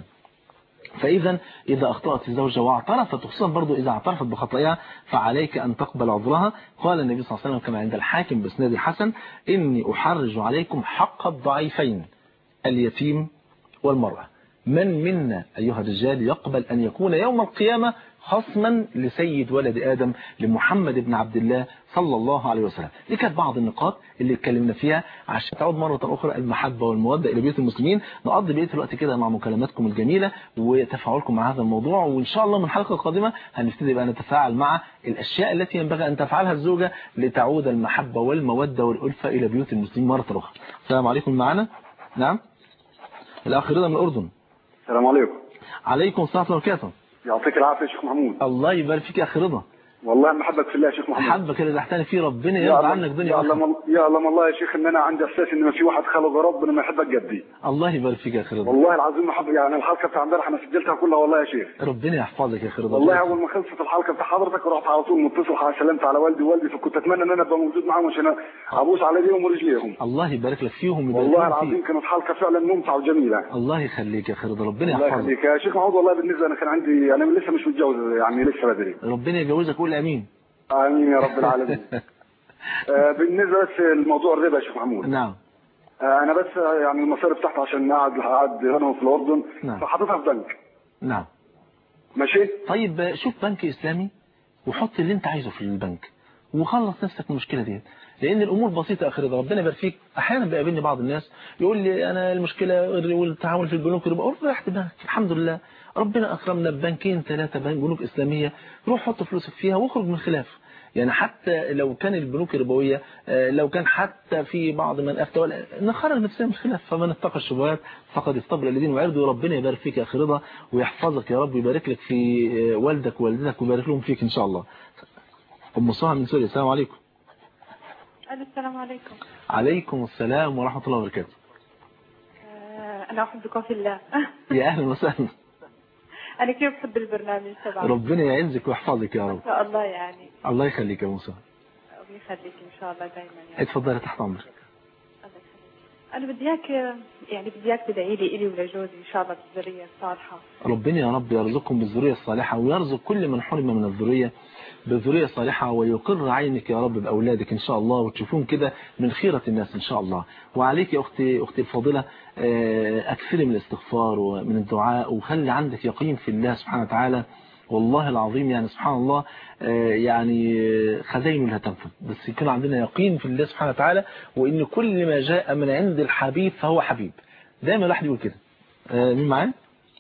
فإذا إذا أخطأت الزوجة واعترفت خصوصا برضو إذا اعترفت بخطئها فعليك أن تقبل عذرها قال النبي صلى الله عليه وسلم كما عند الحاكم بسناد حسن إني أحرج عليكم حق الضعيفين اليتيم والمرأة من منا أيها الرجال يقبل أن يكون يوم القيامة خصما لسيد ولد آدم لمحمد بن عبد الله صلى الله عليه وسلم دي كانت بعض النقاط اللي اتكلمنا فيها عشان تعود مرة أخرى المحبة والمودة إلى بيوت المسلمين نقضي بقية الوقت كده مع مكالماتكم الجميلة وتفاعلكم مع هذا الموضوع وإن شاء الله من الحلقة القادمة هنبتدي بقى نتفاعل مع الأشياء التي ينبغي أن تفعلها الزوجة لتعود المحبة والمودة والألفة إلى بيوت المسلمين مرة أخرى السلام عليكم معنا نعم الأخ رضا من الأردن السلام عليكم عليكم السلام ورحمة الله وبركاته يعطيك العافيه يا شيخ محمود الله يبارك فيك يا أخي رضا والله محبك في الله يا شيخ محمود حبك اللي تحتني فيه ربنا يرضى عنك دنيا يا وآخرة. الله يا الله والله يا شيخ ان انا عندي احساس ان ما في واحد خلق ربنا ما يحبك قدي الله يبارك فيك يا أخي رضا والله العظيم محب يعني الحلقه بتاع امبارح انا سجلتها كلها والله يا شيخ ربنا يحفظك يا أخي رضا والله اول ما خلصت الحلقه بتاع حضرتك رحت على طول متصل على سلمت على والدي ووالدي فكنت اتمنى ان انا ابقى موجود معاهم عشان ابوس على ايديهم ورجليهم الله يبارك لك فيهم ويبارك والله لهم فيك. العظيم كانت حلقه فعلا ممتعه وجميله الله يخليك يا أخي رضا ربنا الله يحفظك يخليك يا شيخ محمود والله بالنسبه انا كان عندي انا لسه مش متجوز يعني لسه بدري ربنا يجوزك قول امين امين يا رب العالمين آه، بالنسبه بس لموضوع الربا يا شيخ محمود نعم آه، انا بس آه، يعني المصاري بتاعتي عشان قاعد قاعد هنا في الاردن نعم. فحاططها في بنك نعم ماشي طيب شوف بنك اسلامي وحط اللي انت عايزه في البنك وخلص نفسك من المشكله دي لان الامور بسيطه يا اخي رضا ربنا يبارك فيك احيانا بيقابلني بعض الناس يقول لي انا المشكله والتعامل في البنوك ربا اقول له ريح دماغك الحمد لله ربنا اكرمنا ببنكين ثلاثه بنوك اسلاميه روح حط فلوسك فيها واخرج من خلاف يعني حتى لو كان البنوك الربوية آه، لو كان حتى في بعض من أفتى ولا- نخرج نفسنا من الخلاف فمن اتقى الشبهات فقد استبرأ الذين وعرضوا ربنا يبارك فيك يا أخي رضا ويحفظك يا رب ويبارك لك في آه، والدك ووالدتك ويبارك لهم فيك إن شاء الله أم صهى من سوريا السلام عليكم ألو السلام عليكم عليكم السلام ورحمة الله وبركاته آه، أنا أحبكم في الله يا أهلا وسهلا أنا كيف بحب البرنامج تبعك ربنا يعزك ويحفظك يا إن رب شاء الله يعني الله يخليك يا موسى ويخليك إن شاء الله دايما يعني اتفضلي تحت أمرك أنا بدي إياك يعني بدي إياك تدعي لي إلي ولجوزي إن شاء الله بالذرية الصالحة ربنا يا رب يرزقكم بالذرية الصالحة ويرزق كل من حرم من الذرية بالذرية الصالحة ويقر عينك يا رب بأولادك إن شاء الله وتشوفون كده من خيرة الناس إن شاء الله وعليك يا أختي أختي الفاضلة آه، أكثري من الاستغفار ومن الدعاء وخلي عندك يقين في الله سبحانه وتعالى والله العظيم يعني سبحان الله آه، يعني آه، خزائنه لا تنفذ بس يكون عندنا يقين في الله سبحانه وتعالى وإن كل ما جاء من عند الحبيب فهو حبيب دايما الواحد يقول كده آه، مين معايا؟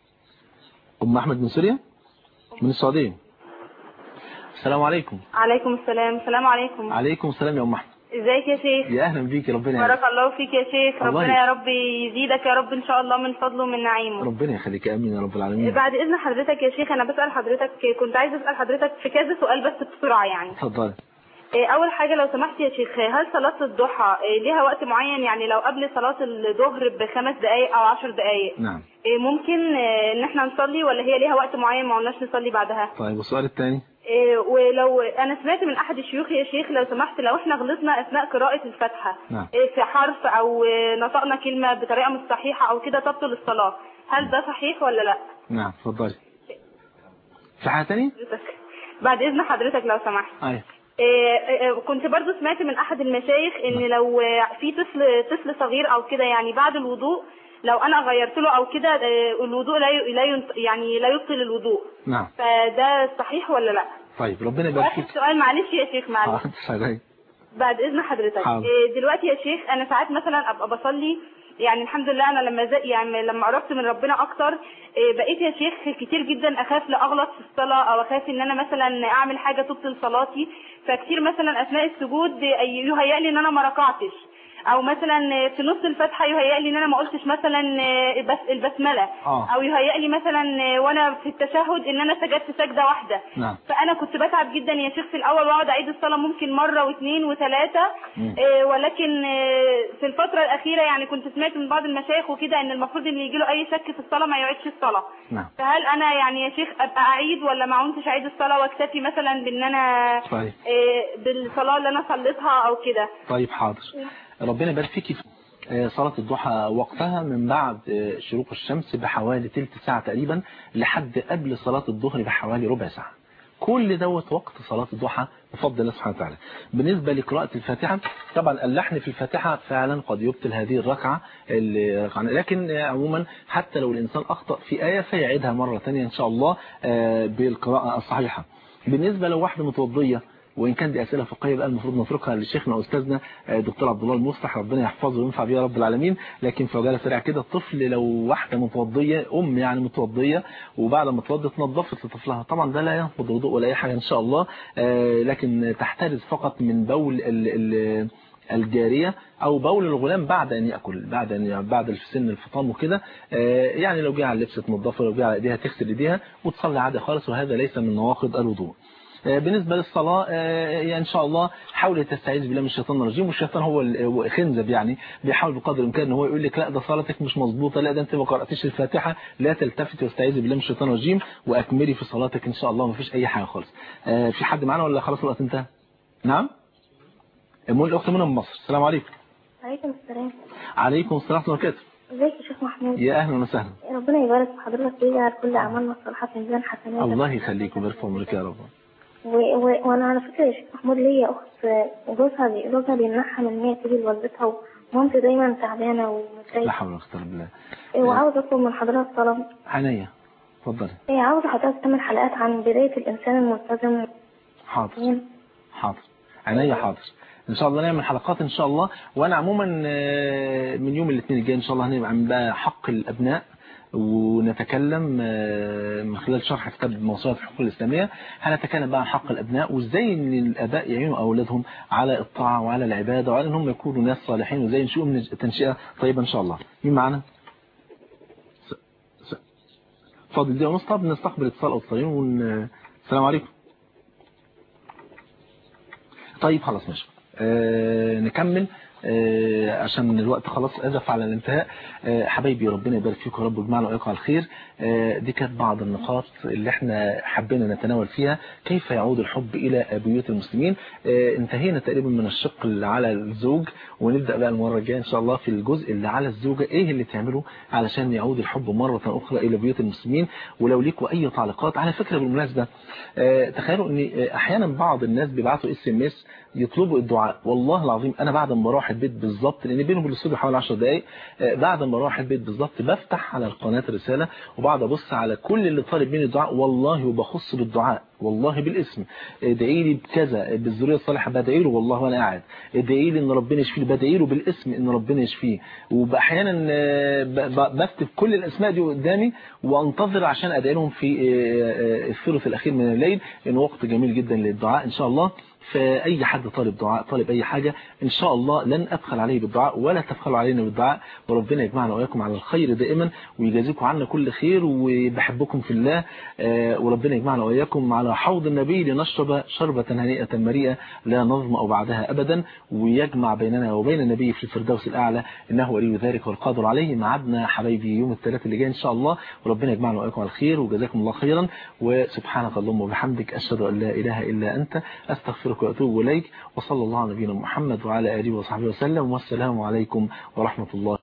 أم أحمد من سوريا من السعودية السلام عليكم عليكم السلام السلام عليكم عليكم السلام يا أم أحمد ازيك يا شيخ يا اهلا بيكي ربنا بارك يعزك. الله فيك يا شيخ الله ربنا يا رب يزيدك يا رب ان شاء الله من فضله ومن نعيمه ربنا يخليك امين يا رب العالمين بعد اذن حضرتك يا شيخ انا بسال حضرتك كنت عايزه اسال حضرتك في كذا سؤال بس بسرعه يعني اتفضلي إيه، اول حاجه لو سمحت يا شيخ هل صلاه الضحى إيه، ليها وقت معين يعني لو قبل صلاه الظهر بخمس دقائق او عشر دقائق نعم إيه، ممكن إيه، ان احنا نصلي ولا هي ليها وقت معين ما قلناش نصلي بعدها طيب والسؤال الثاني إيه، ولو انا سمعت من احد الشيوخ يا شيخ لو سمحت لو احنا غلطنا اثناء قراءه الفاتحه نعم إيه، في حرف او إيه، نطقنا كلمه بطريقه مش صحيحه او كده تبطل الصلاه هل ده صحيح ولا لا نعم اتفضلي في حاجه ثانيه حضرتك بعد اذن حضرتك لو سمحت ايوه إيه، إيه، كنت برضو سمعت من احد المشايخ ان لو في طفل طفل صغير او كده يعني بعد الوضوء لو انا غيرت له او كده إيه، الوضوء لا ي- لا ينط- يعني لا يبطل الوضوء نعم فده صحيح ولا لا طيب ربنا يبارك واخر فيك سؤال معلش يا شيخ معلش حاضر شغال بعد اذن حضرتك حاضر. إيه، دلوقتي يا شيخ انا ساعات مثلا ابقى بصلي يعني الحمد لله انا لما زي يعني لما قربت من ربنا اكتر إيه، بقيت يا شيخ كتير جدا اخاف لا اغلط في الصلاه او اخاف ان انا مثلا اعمل حاجه تبطل صلاتي فكتير مثلا اثناء السجود يهيأ لي ان انا ما ركعتش او مثلا في نص الفاتحه يهيأ لي ان انا ما قلتش مثلا بس البسمله آه. او يهيأ لي مثلا وانا في التشهد ان انا سجدت سجده واحده نعم فانا كنت بتعب جدا يا شيخ في الاول واقعد اعيد الصلاه ممكن مره واثنين وثلاثه مم. آه، ولكن آه، في الفتره الاخيره يعني كنت سمعت من بعض المشايخ وكده ان المفروض اللي يجي له اي شك في الصلاه ما يعيدش الصلاه نعم فهل انا يعني يا شيخ ابقى اعيد ولا ما عدتش اعيد الصلاه واكتفي مثلا بان انا طيب آه، بالصلاه اللي انا صليتها او كده طيب حاضر ربنا يبارك فيكي آه، صلاة الضحى وقتها من بعد آه، شروق الشمس بحوالي تلت ساعة تقريبا لحد قبل صلاة الظهر بحوالي ربع ساعة كل دوت وقت صلاة الضحى بفضل الله سبحانه وتعالى بالنسبة لقراءة الفاتحة طبعا اللحن في الفاتحة فعلا قد يبطل هذه الركعة اللي ركعنا لكن آه، عموما حتى لو الإنسان أخطأ في آية فيعيدها مرة ثانية إن شاء الله آه، بالقراءة الصحيحة بالنسبة لو واحدة متوضية وإن كان دي أسئلة فقهية بقى المفروض نتركها لشيخنا وأستاذنا آه، دكتور عبد الله المصلح ربنا يحفظه وينفع بيه يا رب العالمين لكن في عجالة سريعة كده الطفل لو واحدة متوضية أم يعني متوضية وبعد ما اتوضت نظفت لطفلها طبعا ده لا ينقض وضوء ولا أي حاجة إن شاء الله آه، لكن تحترز فقط من بول ال ال الجارية أو بول الغلام بعد أن يأكل بعد أن بعد سن الفطام وكده آه، يعني لو جه على اللبس تنظفه لو جه على إيديها تغسل إيديها وتصلي عادي خالص وهذا ليس من نواقض الوضوء آه، بالنسبة للصلاة آه، يعني إن شاء الله حاول تستعيذ بالله من الشيطان الرجيم والشيطان هو ال- هو خنزب يعني بيحاول بقدر الإمكان إن هو يقول لك لا ده صلاتك مش مظبوطة لا ده أنت ما قرأتش الفاتحة لا تلتفت واستعيذ بالله من الشيطان الرجيم وأكملي في صلاتك إن شاء الله ما فيش أي حاجة خالص آه، في حد معانا ولا خلاص الوقت انتهى نعم أم الأخت منى من مصر السلام عليكم عليكم السلام عليكم السلام ورحمة الله وبركاته ازيك يا شيخ محمود يا أهلا وسهلا ربنا يبارك في حضرتك ويجعل كل اعمالنا الصالحه في ميزان حسناتك الله يخليك ويبارك في عمرك يا رب و... و... وانا على فكره يا شيخ محمود ليا اخت جوزها بي... جوزها بيمنعها من ان هي تيجي لوالدتها ومامتي دايما تعبانه لا ومتضايقه حول ولا قوة إلا بالله وعاوزه اطلب من حضرتك طلب عنيا اتفضلي هي عاوزه حضرتك تعمل حلقات عن بدايه الانسان الملتزم حاضر حاضر عينيا حاضر ان شاء الله نعمل حلقات ان شاء الله وانا عموما آه، من يوم الاثنين الجاي ان شاء الله هنبقى عن بقى حق الابناء ونتكلم آه، من خلال شرح كتاب موسوعة الحقوق الإسلامية هنتكلم بقى عن حق الأبناء وإزاي إن الآباء يعينوا أولادهم على الطاعة وعلى العبادة وعلى إنهم يكونوا ناس صالحين وإزاي ينشئوا من تنشئة طيبة إن شاء الله مين معانا؟ س- س- فاضل دقيقة ونص طب نستقبل اتصال أو اتصالين ون... السلام عليكم طيب خلاص ماشي آه نكمل آه عشان الوقت خلاص أزف على الانتهاء آه حبايبي ربنا يبارك فيكم يا رب ويجمعنا ويقع الخير آه دي كانت بعض النقاط اللي احنا حبينا نتناول فيها كيف يعود الحب إلى بيوت المسلمين آه انتهينا تقريبا من الشق اللي على الزوج ونبدأ بقى المرة الجاية إن شاء الله في الجزء اللي على الزوجة إيه اللي تعمله علشان يعود الحب مرة أخرى إلى بيوت المسلمين ولو ليكوا أي تعليقات على فكرة بالمناسبة آه تخيلوا إن آه، أحيانا بعض الناس بيبعتوا اس ام اس يطلبوا الدعاء والله العظيم انا بعد ما اروح البيت بالظبط لان بينه وبين الاستوديو حوالي 10 دقائق آه، بعد ما اروح البيت بالظبط بفتح على القناه الرساله وبقعد ابص على كل اللي طالب مني الدعاء والله وبخص بالدعاء والله بالاسم ادعي لي بكذا بالذريه الصالحه بدعي له والله وانا قاعد ادعي لي ان ربنا يشفيه بدعي له بالاسم ان ربنا يشفيه واحيانا آه، ب- ب- بكتب كل الاسماء دي قدامي وانتظر عشان ادعي لهم في آه، آه، الثلث الاخير من الليل ان وقت جميل جدا للدعاء ان شاء الله فأي حد طالب دعاء طالب أي حاجة إن شاء الله لن أبخل عليه بالدعاء ولا تبخلوا علينا بالدعاء وربنا يجمعنا وإياكم على الخير دائما ويجازيكم عنا كل خير وبحبكم في الله آه، وربنا يجمعنا وإياكم على حوض النبي لنشرب شربة هنيئة مريئة لا نظمأ بعدها أبدا ويجمع بيننا وبين النبي في الفردوس الأعلى إنه ولي ذلك والقادر عليه معدنا حبايبي يوم الثلاث اللي جاي إن شاء الله وربنا يجمعنا وإياكم على الخير وجزاكم الله خيرا وسبحانك اللهم وبحمدك أشهد أن لا إله إلا أنت أستغفرك وأتوب إليك وصلى الله على نبينا محمد وعلى آله وصحبه وسلم والسلام عليكم ورحمة الله